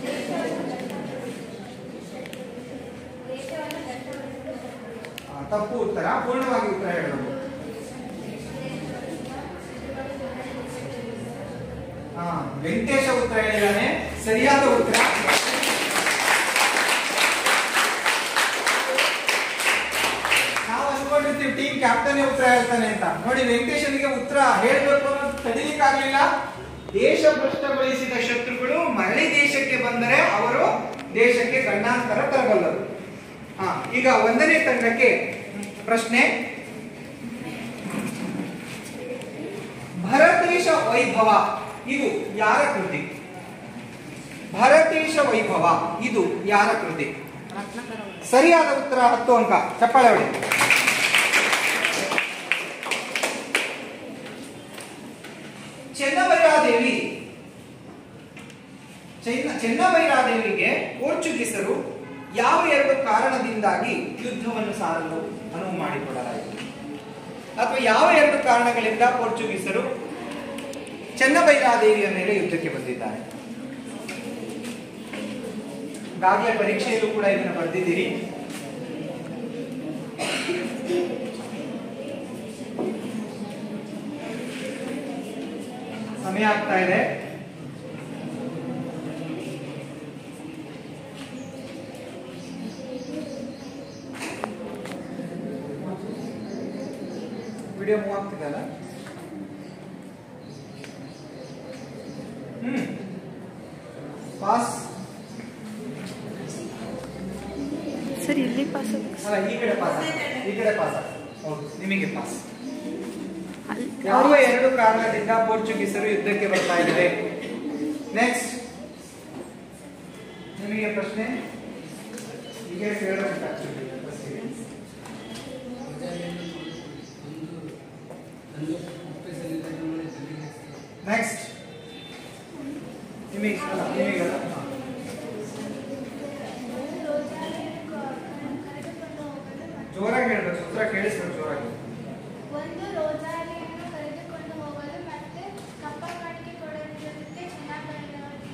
[SPEAKER 1] ಆ, ತಪ್ಪು ಉತ್ತರ ಪೂರ್ಣವಾಗಿ ಉತ್ತರ ಹೇಳಬಹುದು ಹಾ ವೆಂಕಟೇಶ ಉತ್ತರ ಹೇಳಿದಾನೆ ಸರಿಯಾದ ಉತ್ತರ ನಾವು ಅನ್ಕೊಂಡಿರ್ತೀವಿ ಟೀಮ್ ಕ್ಯಾಪ್ಟನ್ ಉತ್ತರ ಹೇಳ್ತಾನೆ ಅಂತ ನೋಡಿ ವೆಂಕಟೇಶನಿಗೆ ಉತ್ತರ ಹೇಳ್ಬೇಕು ಅನ್ನೋದು ತಡೀಲಿಕ್ಕಾಗ್ಲಿಲ್ಲ ದೇಶ ಭ್ರಷ್ಟಗೊಳಿಸಿದ ಶತ್ರುಗಳು ಮರಳಿ ದೇಶಕ್ಕೆ ಬಂದರೆ ಅವರು ದೇಶಕ್ಕೆ ಗಂಡಾಂತರ ತರಬಲ್ಲರು ಹಾ ಈಗ ಒಂದನೇ ತಂಡಕ್ಕೆ ಪ್ರಶ್ನೆ ಭರತೇಶ ವೈಭವ ಇದು ಯಾರ ಕೃತಿ ಭರತೇಶ ವೈಭವ ಇದು ಯಾರ ಕೃತಿ ಸರಿಯಾದ ಉತ್ತರ ಹತ್ತು ಅಂಕ ಚಪ್ಪಾಳೆ ಹೊಡಿ ಚೆನ್ನಬೈರಾದೇವಿ ಚೆನ್ನ ಚೆನ್ನಬೈರಾದೇವಿಗೆ ಪೋರ್ಚುಗೀಸರು ಯಾವ ಎರಡು ಕಾರಣದಿಂದಾಗಿ ಯುದ್ಧವನ್ನು ಸಾರಲು ಅನುವು ಮಾಡಿಕೊಡಲಾಯಿತು ಅಥವಾ ಯಾವ ಎರಡು ಕಾರಣಗಳಿಂದ ಪೋರ್ಚುಗೀಸರು ಚೆನ್ನಬೈರಾದೇವಿಯ ಮೇಲೆ ಯುದ್ಧಕ್ಕೆ ಬಂದಿದ್ದಾರೆ ಈಗಾಗಲೇ ಪರೀಕ್ಷೆಯಲ್ಲೂ ಕೂಡ ಇದನ್ನು ಬರೆದಿದ್ದೀರಿ ಸಮಯ ಆಗ್ತಾ ಇದೆ ವಿಡಿಯೋ ಮೂವ್ ಆಗ್ತಿದೆಯಲ್ಲ ಹ್ಮ್ ಪಾಸ್
[SPEAKER 4] ಸರ್ ಇಲ್ಲಿ ಪಾಸ್
[SPEAKER 1] ಅಲ್ಲ ಈ ಕಡೆ ಪಾಸ್ ಈ ಕಡೆ ಪಾಸ್ ಹೌದು ನಿಮಗೆ ಪಾಸ್
[SPEAKER 4] ಅಲ್ಲಿ
[SPEAKER 1] ಯಾವ ಎರಡು ಕಾರಣದಿಂದ ಪೋರ್ಚುಗೀಸರು ಯುದ್ಧಕ್ಕೆ ಬರ್ತಾ ಇದ್ದಾರೆ ನೆಕ್ಸ್ಟ್ ನಿಮಗೆ ಪ್ರಶ್ನೆ ಈಗ ಹೇಳಬೇಕು actually. ನೆಕ್ಸ್ಟ್ ನಿಮಗೆ ಅಲ್ಲ, ನಿಮಗಲ್ಲ ಹಾ. ಜೋರಾಗಿ ಹೇಳ್ಬೇಕು ಉತ್ತರ ಕೇಳಿಸ್ಬೇಕು ಜೋರಾಗಿ
[SPEAKER 2] ಒಂದು ರೋಜಾರಿಯನ್ನು ಕರೆದುಕೊಂಡು ಹೋಗಲು ಮತ್ತೆ ಕಪ್ಪ ಕಾಣಿಕೆ ಕೊಡುವುದಕ್ಕೆ ಚೆನ್ನಾಗಿ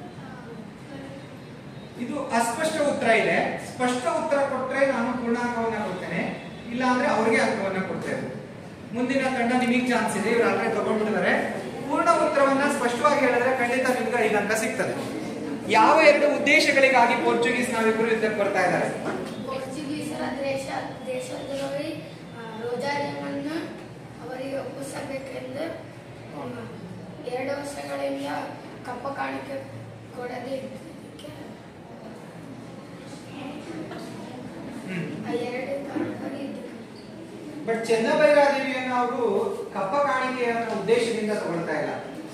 [SPEAKER 1] ಇದು ಅಸ್ಪಷ್ಟ ಉತ್ತರ ಇದೆ ಸ್ಪಷ್ಟ ಉತ್ತರ ಕೊಟ್ರೆ ನಾನು ಪೂರ್ಣಾಂಕವನ್ನ ಕೊಡ್ತೇನೆ ಇಲ್ಲ ಅಂದ್ರೆ ಅವ್ರಿಗೆ ಅಂಕವನ್ನ ಕೊಡ್ತೇವೆ ಮುಂದಿನ ತಂಡ ನಿಮಗೆ ಚಾನ್ಸ್ ಇದೆ ಇವ್ರು ಆಲ್ರೆಡಿ ತಗೊಂಡ್ಬಿಟ್ಟಿದ್ದಾರೆ ಪೂರ್ಣ ಉತ್ತರವನ್ನ ಸ್ಪಷ್ಟವಾಗಿ ಹೇಳಿದ್ರೆ ಖಂಡಿತ ನಿಮ್ಗೆ ಐದು ಅಂಕ ಸಿಗ್ತದೆ ಯಾವ ಎರಡು ಉದ್ದೇಶಗಳಿಗಾಗಿ ಪೋರ್ಚುಗೀಸ್ ನಾವಿಬ್ಬರು ಯುದ್ಧಕ್ಕೆ ಬರ್ತಾ ಇದ್ದಾರೆ
[SPEAKER 5] ಪೋರ್ಚುಗೀಸರ ದೇಶ ದೇಶದ್ರೋಹಿ ಆ, ರೋಜಾರಿಯವನ್ನು ಅವರಿಗೆ ಒಪ್ಪಿಸಬೇಕೆಂದು ಆ, ಎರಡು ವರ್ಷಗಳಿಂದ ಕಪ್ಪ ಕಾಣಿಕೆ ಕೊಡದೆ ಇದ್ದದಕ್ಕೆ
[SPEAKER 1] ಹ್ಮ್
[SPEAKER 5] ಆ ಎರಡು ಕಾರಣಕ್ಕಾಗಿ ಇದು
[SPEAKER 1] ಬಟ್ ಚೆನ್ನಬೈರಾದೇವಿಯನ್ನು ಅವರು ಕಪ್ಪ ಕಾಣಿಕೆಯ ಉದ್ದೇಶದಿಂದ ತಗೊಳ್ತಾ ಇಲ್ಲ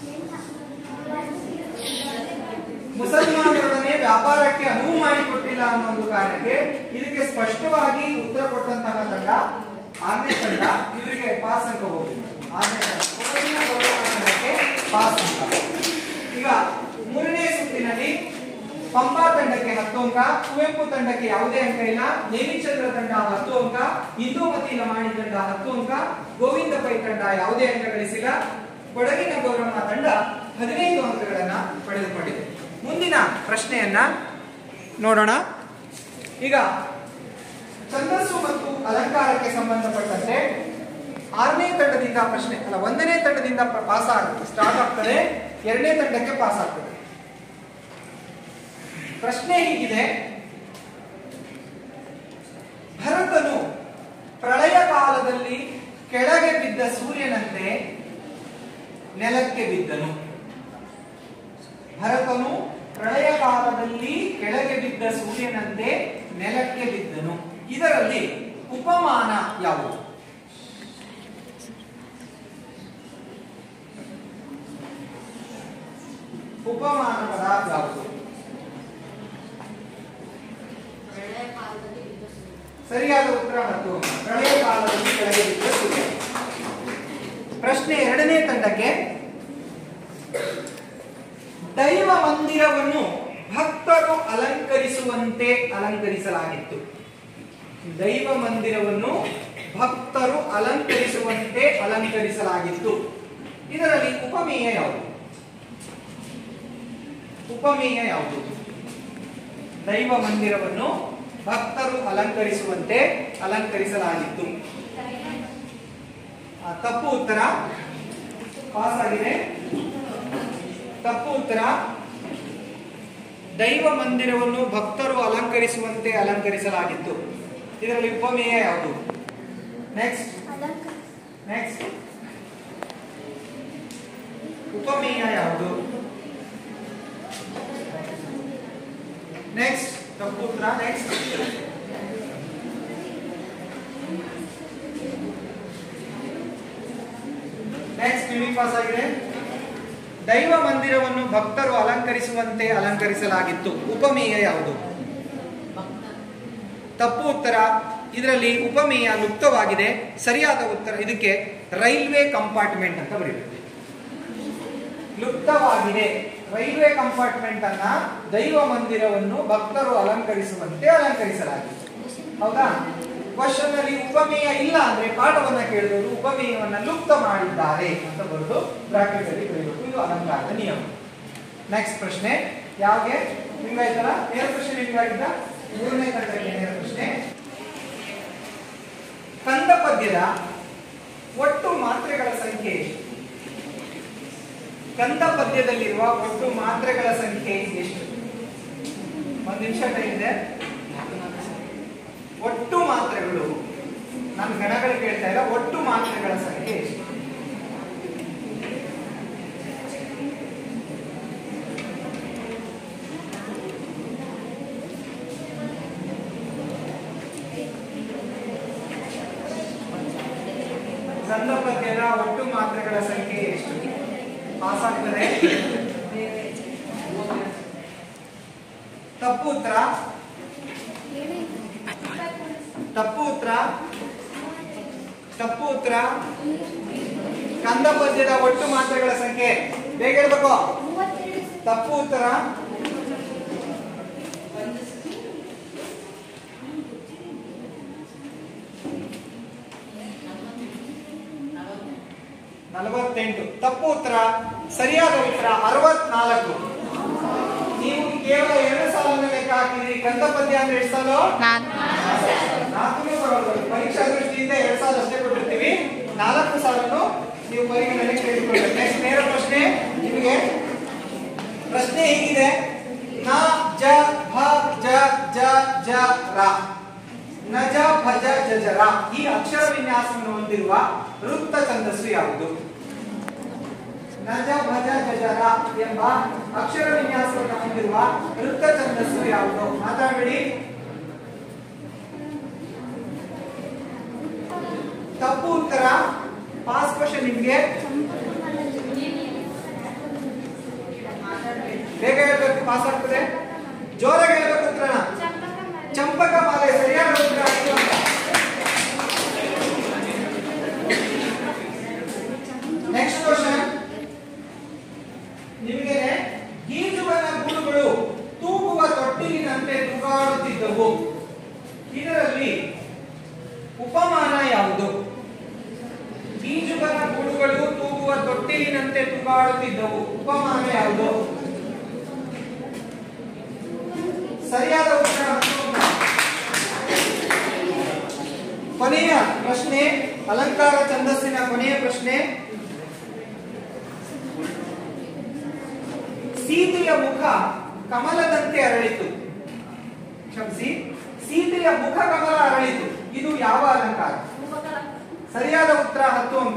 [SPEAKER 1] ಮುಸಲ್ಮಾನರೊಡನೆ ವ್ಯಾಪಾರಕ್ಕೆ ಅನುವು ಮಾಡಿಕೊಟ್ಟಿಲ್ಲ ಅನ್ನೋ ಒಂದು ಕಾರಣಕ್ಕೆ ಇದಕ್ಕೆ ಸ್ಪಷ್ಟವಾಗಿ ಉತ್ತರ ಕೊಟ್ಟಂತಹ ತಂಡ ಆರನೇ ತಂಡ ಇವರಿಗೆ ಪಾಸ್ ಅಂಕ ಹೋಗಿದೆ ಆರನೇ ತಂಡ ಕೊಡಗಿನ ಗೌರವ ತಂಡಕ್ಕೆ ಪಾಸ್ ಅಂಕ ಈಗ ಮೂರನೇ ಸುತ್ತಿನಲ್ಲಿ ಪಂಪಾ ತಂಡಕ್ಕೆ ಹತ್ತು ಅಂಕ ಕುವೆಂಪು ತಂಡಕ್ಕೆ ಯಾವುದೇ ಅಂಕ ಇಲ್ಲ ನೇಮಿಚಂದ್ರ ತಂಡ ಹತ್ತು ಅಂಕ ಇಂದೂಮತಿ ಲಮಾಣಿ ತಂಡ ಹತ್ತು ಅಂಕ ಗೋವಿಂದ ಪೈ ತಂಡ ಯಾವುದೇ ಅಂಕ ಗಳಿಸಿಲ್ಲ ಕೊಡಗಿನ ಗೌರಮ್ಮ ತಂಡ ಹದಿನೈದು ಅಂಕಗಳನ್ನ ಪಡೆದುಕೊಂಡಿದೆ ಮುಂದಿನ ಪ್ರಶ್ನೆಯನ್ನ ನೋಡೋಣ ಈಗ ಛಂದಸ್ಸು ಮತ್ತು ಅಲಂಕಾರಕ್ಕೆ ಸಂಬಂಧಪಟ್ಟಂತೆ ಆರನೇ ತಂಡದಿಂದ ಪ್ರಶ್ನೆ ಅಲ್ಲ ಒಂದನೇ ತಂಡದಿಂದ ಪ್ರ- ಪಾಸ್ ಆಗುತ್ತೆ ಸ್ಟಾರ್ಟ್ ಆಗ್ತದೆ ಎರಡನೇ ತಂಡಕ್ಕೆ ಪಾಸ್ ಆಗ್ತದೆ ಪ್ರಶ್ನೆ ಹೀಗಿದೆ ಭರತನು ಪ್ರಳಯ ಕಾಲದಲ್ಲಿ ಕೆಳಗೆ ಬಿದ್ದ ಸೂರ್ಯನಂತೆ ನೆಲಕ್ಕೆ ಬಿದ್ದನು ಭರತನು ಪ್ರಳಯ ಕಾಲದಲ್ಲಿ ಕೆಳಗೆ ಬಿದ್ದ ಸೂರ್ಯನಂತೆ ನೆಲಕ್ಕೆ ಬಿದ್ದನು ಇದರಲ್ಲಿ ಉಪಮಾನ ಯಾವುದು ಉಪಮಾನ ಪದ ಯಾವುದು ಸರಿಯಾದ ಉತ್ತರ ಮತ್ತು ಪ್ರಳಯ ಕಾಲದಲ್ಲಿ ಕೆಳಗೆ ಬಿದ್ದ ಸೂರ್ಯ ಪ್ರಶ್ನೆ ಎರಡನೇ ತಂಡಕ್ಕೆ ದೈವ ಮಂದಿರವನ್ನು ಭಕ್ತರು ಅಲಂಕರಿಸುವಂತೆ ಅಲಂಕರಿಸಲಾಗಿತ್ತು ದೈವ ಮಂದಿರವನ್ನು ಭಕ್ತರು ಅಲಂಕರಿಸುವಂತೆ ಅಲಂಕರಿಸಲಾಗಿತ್ತು ಇದರಲ್ಲಿ ಉಪಮೇಯ ಯಾವುದು ಉಪಮೇಯ ಯಾವುದು ದೈವ ಮಂದಿರವನ್ನು ಭಕ್ತರು ಅಲಂಕರಿಸುವಂತೆ ಅಲಂಕರಿಸಲಾಗಿತ್ತು ಆ, ತಪ್ಪು ಉತ್ತರ ಪಾಸ್ ಆಗಿದೆ ತಪ್ಪು ಉತ್ತರ ದೈವ ಮಂದಿರವನ್ನು ಭಕ್ತರು ಅಲಂಕರಿಸುವಂತೆ ಅಲಂಕರಿಸಲಾಗಿತ್ತು ಇದರಲ್ಲಿ ಉಪಮೇಯ ಯಾವುದು ನೆಕ್ಸ್ಟ್
[SPEAKER 2] ಅಲಂಕಾರ
[SPEAKER 1] ನೆಕ್ಸ್ಟ್ ಉಪಮೇಯ ಯಾವುದು ನೆಕ್ಸ್ಟ್ ತಪ್ಪು ಉತ್ತರ ನೆಕ್ಸ್ಟ್ ನೆಕ್ಸ್ಟ್ ಯೂನಿಟ್ ಪಾಸ್ ಆಗಿದೆ ದೈವ ಮಂದಿರವನ್ನು ಭಕ್ತರು ಅಲಂಕರಿಸುವಂತೆ ಅಲಂಕರಿಸಲಾಗಿತ್ತು ಉಪಮೇಯ ಯಾವುದು ತಪ್ಪು ಉತ್ತರ ಇದರಲ್ಲಿ ಉಪಮೇಯ ಲುಪ್ತವಾಗಿದೆ ಸರಿಯಾದ ಉತ್ತರ ಇದಕ್ಕೆ ರೈಲ್ವೆ ಕಂಪಾರ್ಟ್ಮೆಂಟ್ ಅಂತ ಬರೀಬೇಕು ಲುಪ್ತವಾಗಿದೆ ರೈಲ್ವೆ ಕಂಪಾರ್ಟ್ಮೆಂಟ್ ಅನ್ನ ದೈವ ಮಂದಿರವನ್ನು ಭಕ್ತರು ಅಲಂಕರಿಸುವಂತೆ ಅಲಂಕರಿಸಲಾಗಿದೆ ಹೌದಾ ಕ್ವಶನ್ ಅಲ್ಲಿ ಉಪಮೇಯ ಇಲ್ಲ ಅಂದ್ರೆ ಪಾಠವನ್ನ ಕೇಳಿದವರು ಉಪಮೇಯವನ್ನ ಲುಪ್ತ ಮಾಡಿದ್ದಾರೆ ಅಂತ ಬರೆದು ಬ್ರಾಕೆಟ್ ಅಲ್ಲಿ ಬರೀಬೇಕು ಇದು ಅಲಂಕಾರದ ನಿಯಮ ನೆಕ್ಸ್ಟ್ ಪ್ರಶ್ನೆ ಯಾವ್ಗೆ ನಿಮ್ಗಾಯ್ತಲ್ಲ ನೇರ ಪ್ರಶ್ನೆ ನಿಮ್ಗಾಗಿದ್ದ ಮೂರನೇ ತಂಡಕ್ಕೆ ನೇರ ಪ್ರಶ್ನೆ ಕಂದ ಪದ್ಯದ ಒಟ್ಟು ಮಾತ್ರೆಗಳ ಸಂಖ್ಯೆ ಎಷ್ಟು ಕಂದ ಪದ್ಯದಲ್ಲಿರುವ ಒಟ್ಟು ಮಾತ್ರೆಗಳ ಸಂಖ್ಯೆ ಎಷ್ಟು ಒಂದು ನಿಮಿಷ ಟೈಮ್ ಇದೆ ಒಟ್ಟು ಮಾತ್ರೆಗಳು ನಾನು ಗಣಗಳು ಕೇಳ್ತಾ ಇಲ್ಲ ಒಟ್ಟು ಮಾತ್ರೆಗಳ ಸಂಖ್ಯೆ ಎಷ್ಟು ಕಂದ ಪದ್ಯದ ಒಟ್ಟು ಮಾತ್ರೆಗಳ ಸಂಖ್ಯೆ ಎಷ್ಟು ಪಾಸ್ ಆಗ್ತದೆ ತಪ್ಪು ಉತ್ತರ
[SPEAKER 2] ಹೇಳಿ
[SPEAKER 1] ತಪ್ಪು ಉತ್ತರ ತಪ್ಪು ಉತ್ತರ ಕಂದ ಪದ್ಯದ ಒಟ್ಟು ಮಾತ್ರೆಗಳ ಸಂಖ್ಯೆ ಬೇಗ ಹೇಳ್ಬೇಕು
[SPEAKER 2] ಮೂವತ್ತೆರಡು
[SPEAKER 1] ತಪ್ಪು ಉತ್ತರ ನಲವತ್ತೆಂಟು ತಪ್ಪು ಉತ್ತರ ಸರಿಯಾದ ಉತ್ತರ ಅರವತ್ನಾಲ್ಕು ನೀವು ಕೇವಲ ಎರಡು ಸಾಲನ್ನ ಲೆಕ್ಕ ಹಾಕಿದ್ರಿ ಕಂದ ಪದ್ಯ ಅಂದ್ರೆ ಎಷ್ಟು ಸಾಲು ನಾಲ್ಕು ಪರವಾಗಿಲ್ಲ ಪರೀಕ್ಷಾ ದೃಷ್ಟಿಯಿಂದ ಎರಡು ಸಾಲ ಅಷ್ಟೇ ಕೊಟ್ಟಿರ್ತೀವಿ ನಾಲ್ಕು ಸಾಲನ್ನು ನೀವು ಪರಿಗಣನೆ ತೆಗೆದುಕೊಳ್ಳಬೇಕು ನೆಕ್ಸ್ಟ್ ನೇರ ಪ್ರಶ್ನೆ ನಿಮಗೆ ಪ್ರಶ್ನೆ ಹೀಗಿದೆ ನ ಜ ಭ ಜ ಜ ಜ ರ ನಜ ಭಜ ಜಜರ ಈ ಅಕ್ಷರ ವಿನ್ಯಾಸವನ್ನು ಹೊಂದಿರುವ ವೃತ್ತ ಛಂದಸ್ಸು ಯಾವುದು ನಜ ಭಜ ಜಜರ ಎಂಬ ಅಕ್ಷರ ವಿನ್ಯಾಸವನ್ನು ಹೊಂದಿರುವ ವೃತ್ತ ಛಂದಸ್ಸು ಯಾವುದು ಮಾತಾಡಬೇಡಿ ತಪ್ಪು ಉತ್ತರ ಪಾಸ್ ಕ್ವಶನ್ ನಿಮ್ಗೆ ಬೇಗ ಹೇಳ್ಬೇಕು ಪಾಸ್ ಆಗ್ತದೆ ಜೋರಾಗಿ ಹೇಳ್ಬೇಕು ಉತ್ತರನ
[SPEAKER 2] ಚಂಪಕ ಮರ
[SPEAKER 1] ಚಂಪಕ ಮಾಲೆ ಸರಿಯಾದ ಉತ್ತರ ಐದು ಅಂಕ. ನೆಕ್ಸ್ಟ್ ಕ್ವಶನ್ ನಿಮಗೆ ಗೀಜುವನ ಗೂಡುಗಳು ತೂಗುವ ತೂಗುತ್ತಿದ್ದವು ಇದರಲ್ಲಿ ಉಪಮಾನ ಯಾವುದು ಈಜುಗನ ಗೂಡುಗಳು ತೂಗುವ ತೊಟ್ಟಿಲಿನಂತೆ ತೂಗಾಡುತ್ತಿದ್ದವು ಉಪಮಾನ ಯಾವುದು ಸರಿಯಾದ ಉತ್ತರ ಹತ್ತು. ಕೊನೆಯ ಪ್ರಶ್ನೆ ಅಲಂಕಾರ ಛಂದಸ್ಸಿನ ಕೊನೆಯ ಪ್ರಶ್ನೆ ಸೀತೆಯ ಮುಖ ಕಮಲದಂತೆ ಅರಳಿತು ಕ್ಷಮಿಸಿ ಸೀತೆಯ ಮುಖ ಕಮಲ ಅರಳಿತು ಇದು ಯಾವ ಅಲಂಕಾರ ಸರಿಯಾದ ಉತ್ತರ ಹತ್ತು ಅಂಕ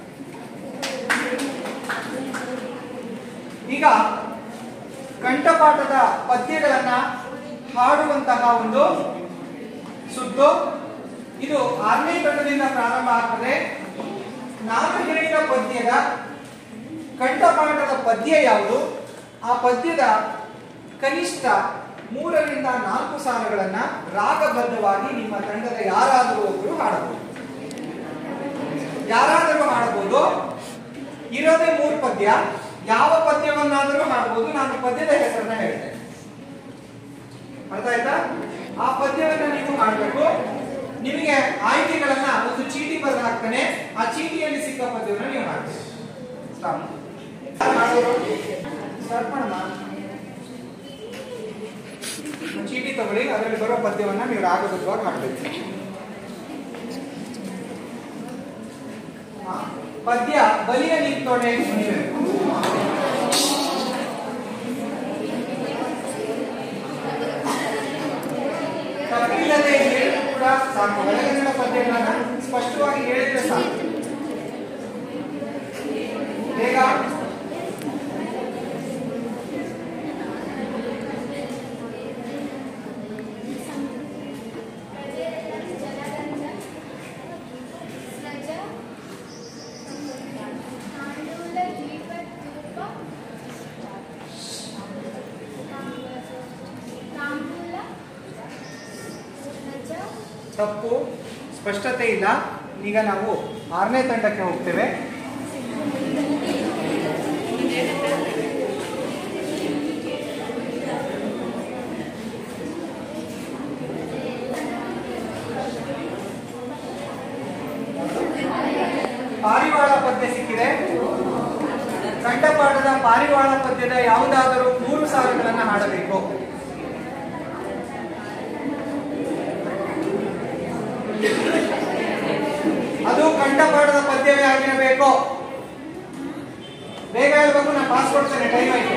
[SPEAKER 1] ಈಗ ಕಂಠಪಾಠದ ಪದ್ಯಗಳನ್ನ ಹಾಡುವಂತಹ ಒಂದು ಸುತ್ತು ಇದು ಆರನೇ ತಂಡದಿಂದ ಪ್ರಾರಂಭ ಆಗ್ತದೆ ನಾನು ಹೇಳಿದ ಪದ್ಯದ ಕಂಠಪಾಠದ ಪದ್ಯ ಯಾವುದು ಆ ಪದ್ಯದ ಕನಿಷ್ಠ ಮೂರರಿಂದ ನಾಲ್ಕು ಸಾಲುಗಳನ್ನ ರಾಗಬದ್ಧವಾಗಿ ನಿಮ್ಮ ತಂಡದ ಯಾರಾದರೂ ಒಬ್ಬರು ಹಾಡಬಹುದು ಯಾರಾದರೂ ಹಾಡಬಹುದು ಇರೋದೇ ಮೂರು ಪದ್ಯ ಯಾವ ಪದ್ಯವನ್ನಾದರೂ ಹಾಡಬಹುದು ನಾನು ಪದ್ಯದ ಹೆಸರನ್ನ ಹೇಳ್ತೇನೆ ಅರ್ಥ ಆಯ್ತಾ ಆ ಪದ್ಯವನ್ನ ನೀವು ಹಾಡಬೇಕು ನಿಮಗೆ ಆಯ್ಕೆಗಳನ್ನ ಒಂದು ಚೀಟಿ ಬರೆದು ಹಾಕ್ತಾನೆ ಆ ಚೀಟಿಯಲ್ಲಿ ಸಿಕ್ಕ ಪದ್ಯವನ್ನ ನೀವು ಹಾಡ್ತೀರಿ ಸ್ಟಾರ್ಟ್ ಸ್ಟಾರ್ಟ್ ಮಾಡೋಣ ಒಂದು ಚೀಟಿ ತಗೊಳ್ಳಿ ಅದರಲ್ಲಿ ಬರೋ ಪದ್ಯವನ್ನ ನೀವು ರಾಗಬದ್ಧವಾಗಿ ಹಾಡಬೇಕು ಹಾ. ಪದ್ಯ ಬಲಿಯ ನಿಂತೊಡೆ ಮುನಿವೆ ತಪ್ಪಿಲ್ಲದೆ ಹೇಳಿದ್ರು ಕೂಡ ಸಾಕು ಒಳಗನ್ನಡ ಪದ್ಯಗಳನ್ನ ಸ್ಪಷ್ಟವಾಗಿ ಹೇಳಿದ್ರೆ ಸಾಕು ಬೇಗ ತಪ್ಪು ಸ್ಪಷ್ಟತೆ ಇಲ್ಲ ಈಗ ನಾವು ಆರನೇ ತಂಡಕ್ಕೆ ಹೋಗ್ತೇವೆ ಪಾರಿವಾಳ ಪದ್ಯ ಸಿಕ್ಕಿದೆ ಕಂಠಪಾಠದ ಪಾರಿವಾಳ ಪದ್ಯದ ಯಾವುದಾದರೂ ಮೂರು ಸಾಲುಗಳನ್ನ ಹಾಡಬೇಕು ಅದು ಕಂಠಪಾಠದ ಪದ್ಯವೇ ಆಗಿರಬೇಕು ಬೇಗ ಹೇಳ್ಬೇಕು ನಾನು ಪಾಸ್ ಕೊಡ್ತೇನೆ ಟೈಮ್ ಆಯ್ತು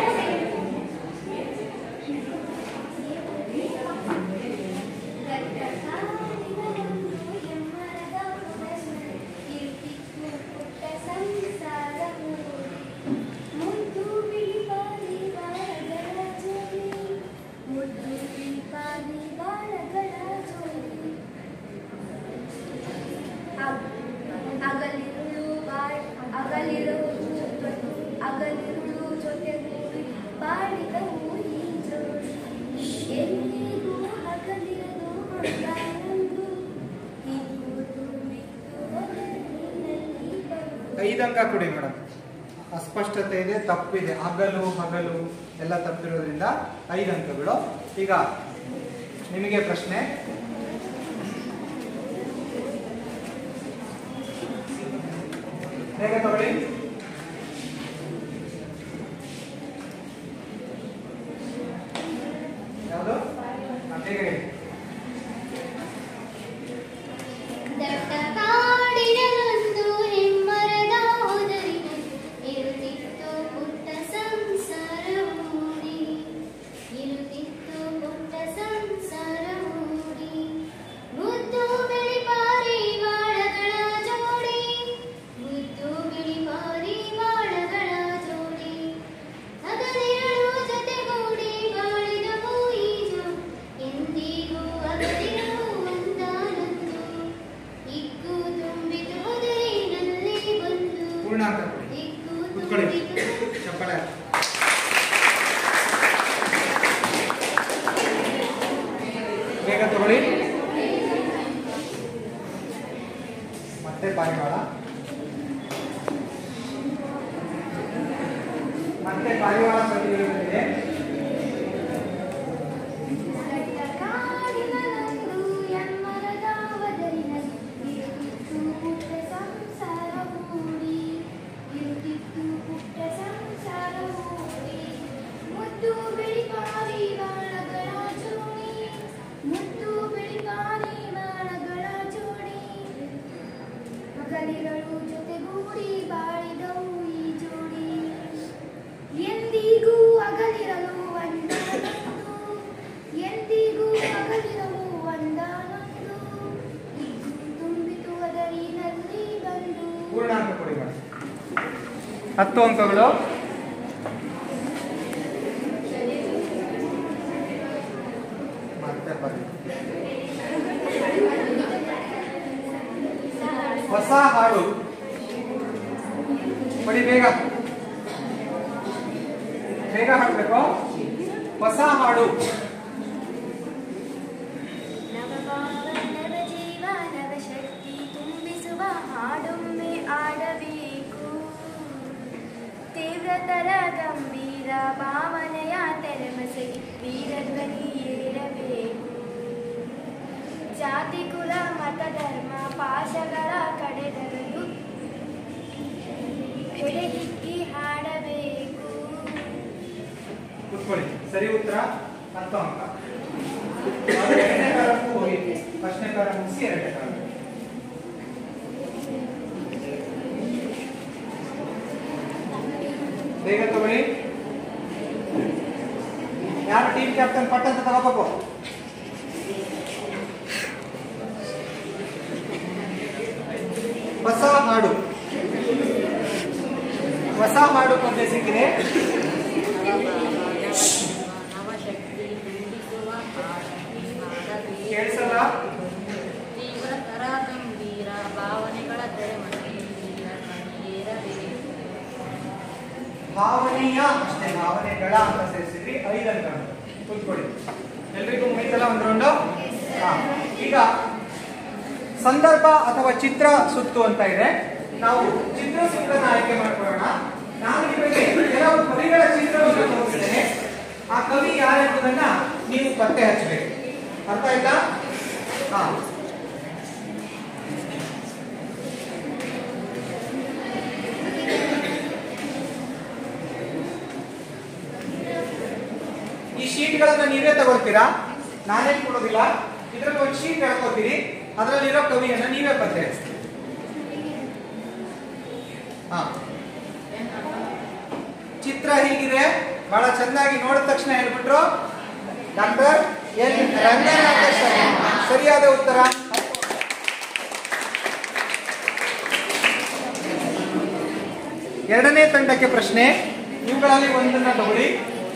[SPEAKER 2] ಅಗಲಿರುಳು ಬಾಳ್ ಅಗಲಿರುಳು ಅಗಲಿರುಳು ಜೊತೆಗೂಡಿ ಬಾಳಿದವು ಈ ಜೋಡಿ ಎಂದಿಗೂ ಹಗಲಿರದು ಹೊರಗಾನಂದು ಹಿಗ್ಗುದು ಬಿದ್ದು ಒಲವಿನಲ್ಲಿ ಬರು
[SPEAKER 1] ಐದು ಅಂಕ ಕೊಡಿ ಮೇಡಮ್ ಅಸ್ಪಷ್ಟತೆ ಇದೆ ತಪ್ಪಿದೆ ಹಗಲು ಹಗಲು ಎಲ್ಲ ತಪ್ಪಿರೋದ್ರಿಂದ ಐದು ಅಂಕಗಳು ಈಗ ನಿಮಗೆ ಪ್ರಶ್ನೆ ಬೇಗ ತಗೊಳ್ಳಿ ಯಾವುದು ಹಾ, ಬೇಗ ಹೇಳಿ
[SPEAKER 2] ದಟ್ಟ ಕಾಡಿನಲ್ಲೊಂದು ಹೆಮ್ಮರದ ಹೊದರಿನಲ್ಲಿ ಇರುತ್ತಿತ್ತು ಪುಟ್ಟ ಸಂಸಾರ ಮೂಡಿ ಇರುತ್ತಿತ್ತು ಪುಟ್ಟ ಸಂಸಾರ ಮೂಡಿ ಮುದ್ದು ಬಿಳಿ ಪಾರಿವಾಳಗಳ ಜೋಡಿ ಮುದ್ದು ಬಿಳಿ ಪಾರಿವಾಳಗಳ ಜೋಡಿ ಹಗಲಿರಳು ಜೊತೆಗೂಡಿ ಬಾಳಿದವು ಈಜು ಎಂದಿಗೂ ಅಗಲಿರಲು ಒಂದಾನೊಂದು ಇಗ್ಗು ತುಂಬಿತು ಒದರಿನಲ್ಲಿ ಬಂದು
[SPEAKER 1] ಪೂರ್ಣಾಂಕ ಕೊಡಿ
[SPEAKER 2] ಇಗ್ಗು
[SPEAKER 1] ಕೂತ್ಕೊಳ್ಳಿ
[SPEAKER 2] ತುಂಬಿತು
[SPEAKER 1] ಚಪ್ಪಳೆ ಬೇಗ ತಗೊಳ್ಳಿ ಮತ್ತೆ ಪಾರಿವಾಳ ಮತ್ತೆ ಪಾರಿವಾಳ ಪ್ರತಿನಿಧಿಸಿದೆ
[SPEAKER 2] ದಟ್ಟ ಕಾಡಿನ
[SPEAKER 1] ಹತ್ತು ಅಂಕಗಳು ಮತ್ತೆ ಬರ್ರಿ. ಹೊಸ ಹಾಡು ಬಡಿ ಬೇಗ ಬೇಗ ಹಾಡ್ಬೇಕು ಹೊಸ ಹಾಡು
[SPEAKER 2] ನವಭಾವನವ ಜೀವ ನವಶಕ್ತಿ ತುಂಬಿಸುವ ಹಾಡೊಮ್ಮೆ ಆಡಬೇಕು ತೀವ್ರತರ ಗಂಭೀರ ಭಾವನೆಯ ತೆರೆಮಸಗಿ ವೀರಧ್ವನಿ ಏರಬೇಕು ಜಾತಿ ಕುಲ ಮತ ಧರ್ಮ ಪಾಶಗಳ ಕಡೆದರಲು ಹಿಕ್ಕಿ ಹಾಡಬೇಕು
[SPEAKER 1] ಕೂತ್ಕೊಳ್ಳಿ ಸರಿ ಉತ್ತರ ಹತ್ತು ಅಂಕ ಅದು ಎರಡನೇ ಕಾಲಕ್ಕೂ ಹೋಗಿ ಫಸ್ಟ್ನೇ ಕಾಲ ಮುಗಿಸಿ ಎರಡನೇ ಕಾಲ ಬೇಗ ತಗೊಳ್ಳಿ ಯಾರು ಟೀಮ್ ಕ್ಯಾಪ್ಟನ್ ಪಟ್ಟ ಅಂತ ತಗೋಬೇಕು ಹೊಸ ಹಾಡು ಹೊಸ ಹಾಡು ಪದ್ಯ ಸಿಕ್ಕಿದೆ
[SPEAKER 6] ನವಶಕ್ತಿ ತುಂಬಿಸುವ ಹಾಡನ್ನು ಹಾಡಬೇಕು.
[SPEAKER 1] ಕೇಳಿಸಲ್ಲ
[SPEAKER 6] ತೀವ್ರತರ ಗಂಭೀರ ಭಾವನೆಗಳ ತೆರೆಮರೆ ಏರಬೇಕು
[SPEAKER 1] ಭಾವನೆಯ ಅಷ್ಟೇ ಭಾವನೆಗಳ ಅಂತ ಸೇರಿಸಿದ್ರಿ ಐದು ಅಂಕ ಕೂತ್ಕೊಳ್ಳಿ ಎಲ್ರಿಗೂ ಮುಗಿತಲ್ಲ ಒಂದು ರೌಂಡು ಹಾ. ಈಗ ಸಂದರ್ಭ ಅಥವಾ ಚಿತ್ರ ಸುತ್ತು ಅಂತ ಇದೆ ನಾವು ಚಿತ್ರ ಸುತ್ತನ್ನು ಆಯ್ಕೆ ಮಾಡ್ಕೊಳ್ಳೋಣ ನಾನು ನಿಮಗೆ ಕೆಲವು ಕವಿಗಳ ಚಿತ್ರವನ್ನು ತೋರಿಸ್ತೇನೆ ಆ ಕವಿ ಯಾರೆಂಬುದನ್ನ ನೀವು ಪತ್ತೆ ಹಚ್ಚಬೇಕು ಅರ್ಥ ಆಯ್ತಾ ಹಾ ಈ ಶೀಟ್ಗಳನ್ನ ನೀವೇ ತಗೊಳ್ತೀರಾ ನಾನೇ ಕೊಡೋದಿಲ್ಲ ಇದ್ರಲ್ಲಿ ಒಂದು ಶೀಟ್ ಹೇಳ್ಕೊತೀರಿ ಅದರಲ್ಲಿರೋ ಕವಿಯನ್ನ ನೀವೇ ಪತ್ತೆ ಹಚ್ತೀರಿ ಹಾ ಚಿತ್ರ ಹೀಗಿದೆ ಬಹಳ ಚೆನ್ನಾಗಿ ನೋಡಿದ ತಕ್ಷಣ ಹೇಳ್ಬಿಟ್ರು ಡಾಕ್ಟರ್ ಎನ್ ರಂಗನಾಥ ಶರ್ಮಾ ಸರಿಯಾದ ಉತ್ತರ ಎರಡನೇ ತಂಡಕ್ಕೆ ಪ್ರಶ್ನೆ ಇವುಗಳಲ್ಲಿ ಒಂದನ್ನ ತಗೊಳ್ಳಿ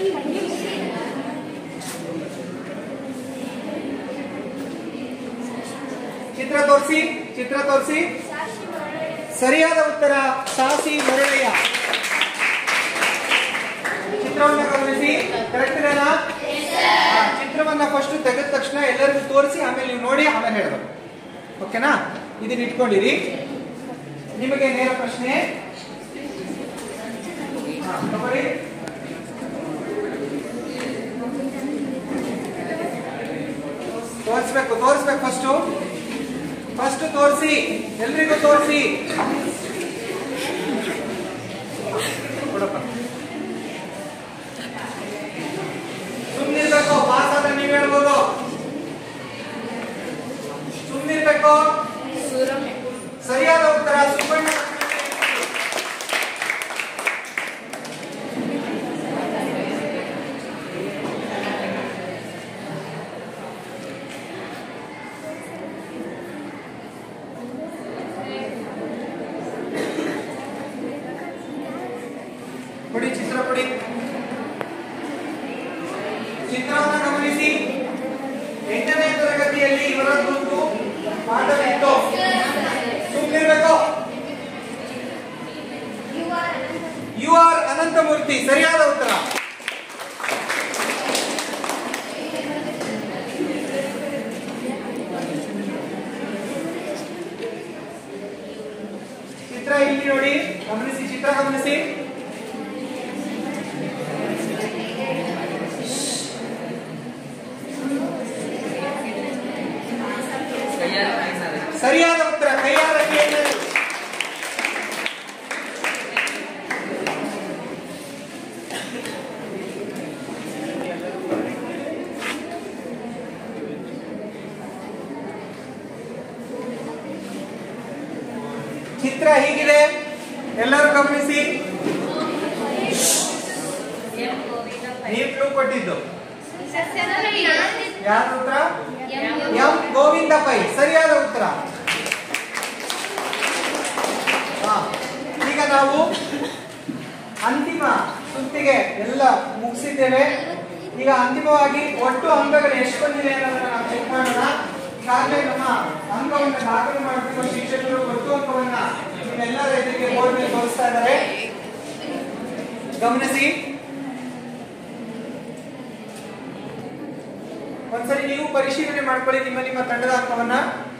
[SPEAKER 1] ಚಿತ್ರ ತೋರಿಸಿ ಚಿತ್ರ ತೋರಿಸಿ ಸರಿಯಾದ ಉತ್ತರ ಸಾಸಿ ಮರಳಯ್ಯ ಚಿತ್ರವನ್ನ ಗಮನಿಸಿ ಕರೆಕ್ಟ್ ಇದೇನಾ ಹಾ, ಚಿತ್ರವನ್ನ ಫಸ್ಟ್ ತೆಗೆದ ತಕ್ಷಣ ಎಲ್ಲರಿಗೂ ತೋರಿಸಿ ಆಮೇಲೆ ನೀವು ನೋಡಿ ಆಮೇಲೆ ಹೇಳಬೇಕು ಓಕೆನಾ ಇದನ್ನ ಇಟ್ಕೊಂಡಿರಿ ನಿಮಗೆ ನೇರ ಪ್ರಶ್ನೆ ಹಾ, ತಗೊಳ್ಳಿ ತೋರಿಸ್ಬೇಕು ತೋರಿಸ್ಬೇಕು ಫಸ್ಟು ಫಸ್ಟ್ ತೋರಿಸಿ ಎಲ್ರಿಗೂ ತೋರಿಸಿ ಕೊಡಪ್ಪ ಸುಮ್ಮನಿರ್ಬೇಕು ಪಾಸ್ ಆದ್ರೆ ನೀವ್ ಹೇಳ್ಬೋದು ಸುಮ್ಮನಿರ್ಬೇಕು ಸರಿಯಾದ ಉತ್ತರ ಸುಬ್ಬಣ್ಣ ಕೊಡಿ ಚಿತ್ರ ಕೊಡಿ ಚಿತ್ರವನ್ನು ಗಮನಿಸಿ ಎಂಟನೇ ತರಗತಿಯಲ್ಲಿ ಇವರ ಕುರಿತು ಪಾಠವಿತ್ತು ಸುಮ್ಮನಿರ್ಬೇಕು ಯು ಆರ್ ಅನಂತಮೂರ್ತಿ ಸರಿಯಾದ ಉತ್ತರ ಚಿತ್ರ ಇಲ್ಲಿ ನೋಡಿ ಗಮನಿಸಿ ಚಿತ್ರ ಗಮನಿಸಿ ಸರಿಯಾದ ಉತ್ತರ ಕೈಯಾರ ಕೇಳಿದರು ಚಿತ್ರ ಹೀಗಿದೆ ಎಲ್ಲರೂ ಗಮನಿಸಿ ನೀವು ಕ್ಲೂ ಕೊಟ್ಟಿದ್ದು ಯಾರ ಉತ್ತರ ಎಂ ಗೋವಿಂದ ಪೈ ಸರಿಯಾದ ಉತ್ತರ ಹಾ. ಈಗ ನಾವು ಅಂತಿಮ ಸುತ್ತಿಗೆ ಎಲ್ಲ ಮುಗಿಸಿದ್ದೇವೆ ಈಗ ಅಂತಿಮವಾಗಿ ಒಟ್ಟು ಅಂಕಗಳು ಎಷ್ಟು ಬಂದಿದೆ ಅನ್ನೋದನ್ನ ನಾವು ಚೆಕ್ ಮಾಡೋಣ ಈಗಾಗಲೇ ನಮ್ಮ ಅಂಕವನ್ನು ದಾಖಲು ಮಾಡಬೇಕು ಶಿಕ್ಷಕರು ಒಟ್ಟು ಅಂಕವನ್ನ ನಿಮ್ಮೆಲ್ಲರ ಎದುರಿಗೆ ಬೋರ್ಡ್ ಮೇಲೆ ತೋರಿಸ್ತಾ ಇದ್ದಾರೆ ಗಮನಿಸಿ ಒಂದ್ಸರಿ ನೀವು ಪರಿಶೀಲನೆ ಮಾಡ್ಕೊಳ್ಳಿ ನಿಮ್ಮ ನಿಮ್ಮ ತಂಡದ ಅಂಕವನ್ನ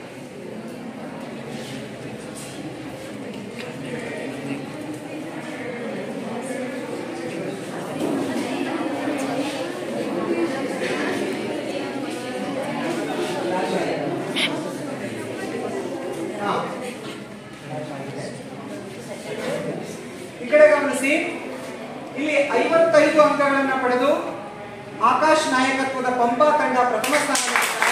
[SPEAKER 1] ಹಾ. ಈ ಕಡೆ ಗಮನಿಸಿ ಇಲ್ಲಿ ಐವತ್ತೈದು ಅಂಕಗಳನ್ನ ಪಡೆದು ಆಕಾಶ್ ನಾಯಕತ್ವದ ಪಂಪಾ ತಂಡ ಪ್ರಥಮ ಸ್ಥಾನದಲ್ಲಿದ್ದಾರೆ.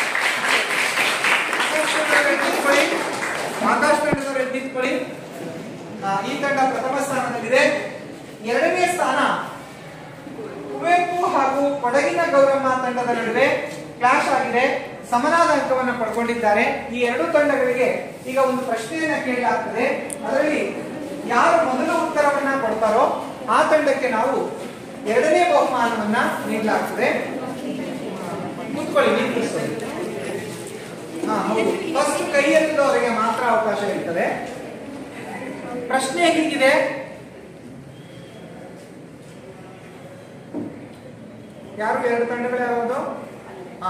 [SPEAKER 1] ಆಕಾಶ್ ತಂಡದವರು ಎದ್ದಿದ್ಕೊಳ್ಳಿ. ಆಕಾಶ್ ತಂಡದವರು ಎದ್ದಿದ್ಕೊಳ್ಳಿ. ಆ, ಈ ತಂಡ ಪ್ರಥಮ ಸ್ಥಾನದಲ್ಲಿದೆ ಎರಡನೇ ಸ್ಥಾನ ಕುವೆಂಪು ಹಾಗೂ ಕೊಡಗಿನ ಗೌರಮ್ಮ ತಂಡದ ನಡುವೆ ಕ್ಲಾಶ್ ಆಗಿದೆ ಸಮನಾದ ಅಂಕವನ್ನು ಪಡ್ಕೊಂಡಿದ್ದಾರೆ ಈ ಎರಡು ತಂಡಗಳಿಗೆ ಈಗ ಒಂದು ಪ್ರಶ್ನೆಯನ್ನ ಕೇಳಲಾಗ್ತದೆ ಅದರಲ್ಲಿ ಯಾರು ಮೊದಲು ಉತ್ತರವನ್ನ ಕೊಡ್ತಾರೋ ಆ ತಂಡಕ್ಕೆ ನಾವು ಎರಡನೇ ಬಹುಮಾನವನ್ನ ನೀಡಲಾಗ್ತದೆ ಕೂತ್ಕೊಳ್ಳಿ ನೀವು ಕೂತ್ಕೊಳ್ಳಿ. ಹಾ ಹೌದು ಫಸ್ಟ್ ಕೈ ಎತ್ತದವರಿಗೆ ಮಾತ್ರ ಅವಕಾಶ ಇರ್ತದೆ ಪ್ರಶ್ನೆ ಹೀಗಿದೆ ಯಾರು ಎರಡು ತಂಡಗಳು ಯಾವುದು ಹಾ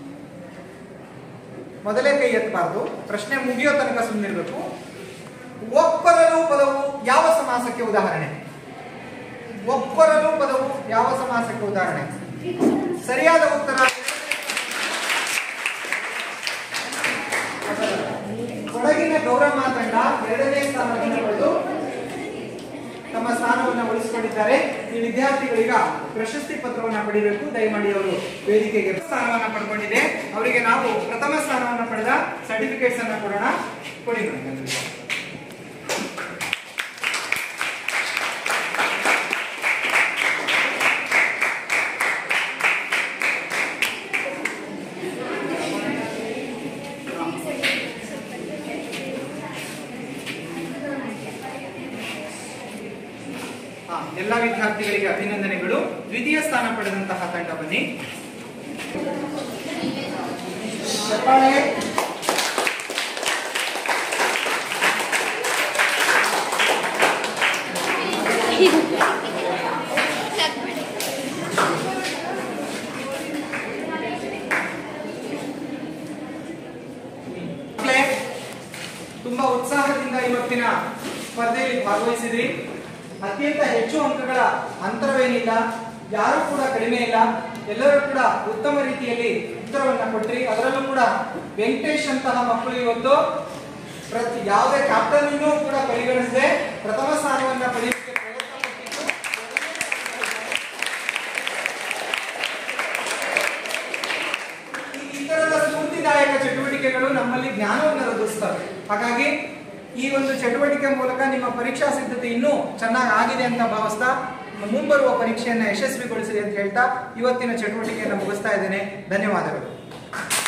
[SPEAKER 1] ಮೊದಲೇ ಕೈ ಎತ್ತಬಾರ್ದು ಪ್ರಶ್ನೆ ಮುಗಿಯೋ ತನಕ ಸುಮ್ಮನಿರ್ಬೇಕು ಒಪ್ಪರಲು ಪದವು ಯಾವ ಸಮಾಸಕ್ಕೆ ಉದಾಹರಣೆ ಒಪ್ಪರಲು ಪದವು ಯಾವ ಸಮಾಸಕ್ಕೆ ಉದಾಹರಣೆ ಸರಿಯಾದ ಉತ್ತರ ಕೊಡಗಿನ ಗೌರಮ್ಮ ತಂಡ ಎರಡನೇ ಸ್ಥಾನವನ್ನು ಪಡೆದು ತಮ್ಮ ಸ್ಥಾನವನ್ನು ಉಳಿಸಿಕೊಂಡಿದ್ದಾರೆ ಈ ವಿದ್ಯಾರ್ಥಿಗಳೀಗ ಪ್ರಶಸ್ತಿ ಪತ್ರವನ್ನು ಪಡಿಬೇಕು ದಯಮಾಡಿ ಅವರು ವೇದಿಕೆಗೆ ಸ್ಥಾನವನ್ನು ಪಡ್ಕೊಂಡಿದೆ ಅವರಿಗೆ ನಾವು ಪ್ರಥಮ ಸ್ಥಾನವನ್ನು ಪಡೆದ ಸರ್ಟಿಫಿಕೇಟ್ಸ್ ಅನ್ನು ಕೊಡೋಣ ಕೊಡಿ ಮೇಡಮ್ ಎಲ್ರಿಗೂ. ಹಾ, ಎಲ್ಲ ವಿದ್ಯಾರ್ಥಿಗಳಿಗೆ ಅಭಿನಂದನೆಗಳು ದ್ವಿತೀಯ ಸ್ಥಾನ ಪಡೆದಂತಹ ತಂಡ ಬನ್ನಿ ಚಪ್ಪಾಳೆ. ಮಕ್ಕಳೇ, ತುಂಬಾ ಉತ್ಸಾಹದಿಂದ ಇವತ್ತಿನ ಸ್ಪರ್ಧೆಯಲ್ಲಿ ಭಾಗವಹಿಸಿದ್ರಿ ಅತ್ಯಂತ ಹೆಚ್ಚು ಅಂಕಗಳ ಅಂತರವೇನಿಲ್ಲ ಯಾರು ಕೂಡ ಕಡಿಮೆ ಇಲ್ಲ ಎಲ್ಲರೂ ಕೂಡ ಉತ್ತಮ ರೀತಿಯಲ್ಲಿ ಉತ್ತರವನ್ನ ಕೊಟ್ರಿ ಅದರಲ್ಲೂ ಕೂಡ ವೆಂಕಟೇಶ್ ಅಂತಹ ಮಕ್ಕಳು ಇವತ್ತು ಪ್ರತಿ ಯಾವುದೇ ಕ್ಯಾಪ್ಟನ್ ಕೂಡ ಪರಿಗಣಿಸದೆ ಪ್ರಥಮ ಸ್ಥಾನವನ್ನ ಪಡೆಯಲಿಕ್ಕೆ ಪ್ರಯತ್ನ ಪಟ್ಟಿದ್ದು ಈ ತರದ ಸ್ಫೂರ್ತಿದಾಯಕ ಚಟುವಟಿಕೆಗಳು ನಮ್ಮಲ್ಲಿ ಜ್ಞಾನವನ್ನು ವೃದ್ಧಿಸ್ತವೆ ಹಾಗಾಗಿ ಈ ಒಂದು ಚಟುವಟಿಕೆ ಮೂಲಕ ನಿಮ್ಮ ಪರೀಕ್ಷಾ ಸಿದ್ಧತೆ ಇನ್ನೂ ಚೆನ್ನಾಗಿ ಆಗಿದೆ ಅಂತ ಭಾವಿಸ್ತಾ ಮುಂಬರುವ ಪರೀಕ್ಷೆಯನ್ನ ಯಶಸ್ವಿಗೊಳಿಸಿದೆ ಅಂತ ಹೇಳ್ತಾ ಇವತ್ತಿನ ಚಟುವಟಿಕೆಯನ್ನು ಮುಗಿಸ್ತಾ ಇದ್ದೇನೆ ಧನ್ಯವಾದಗಳು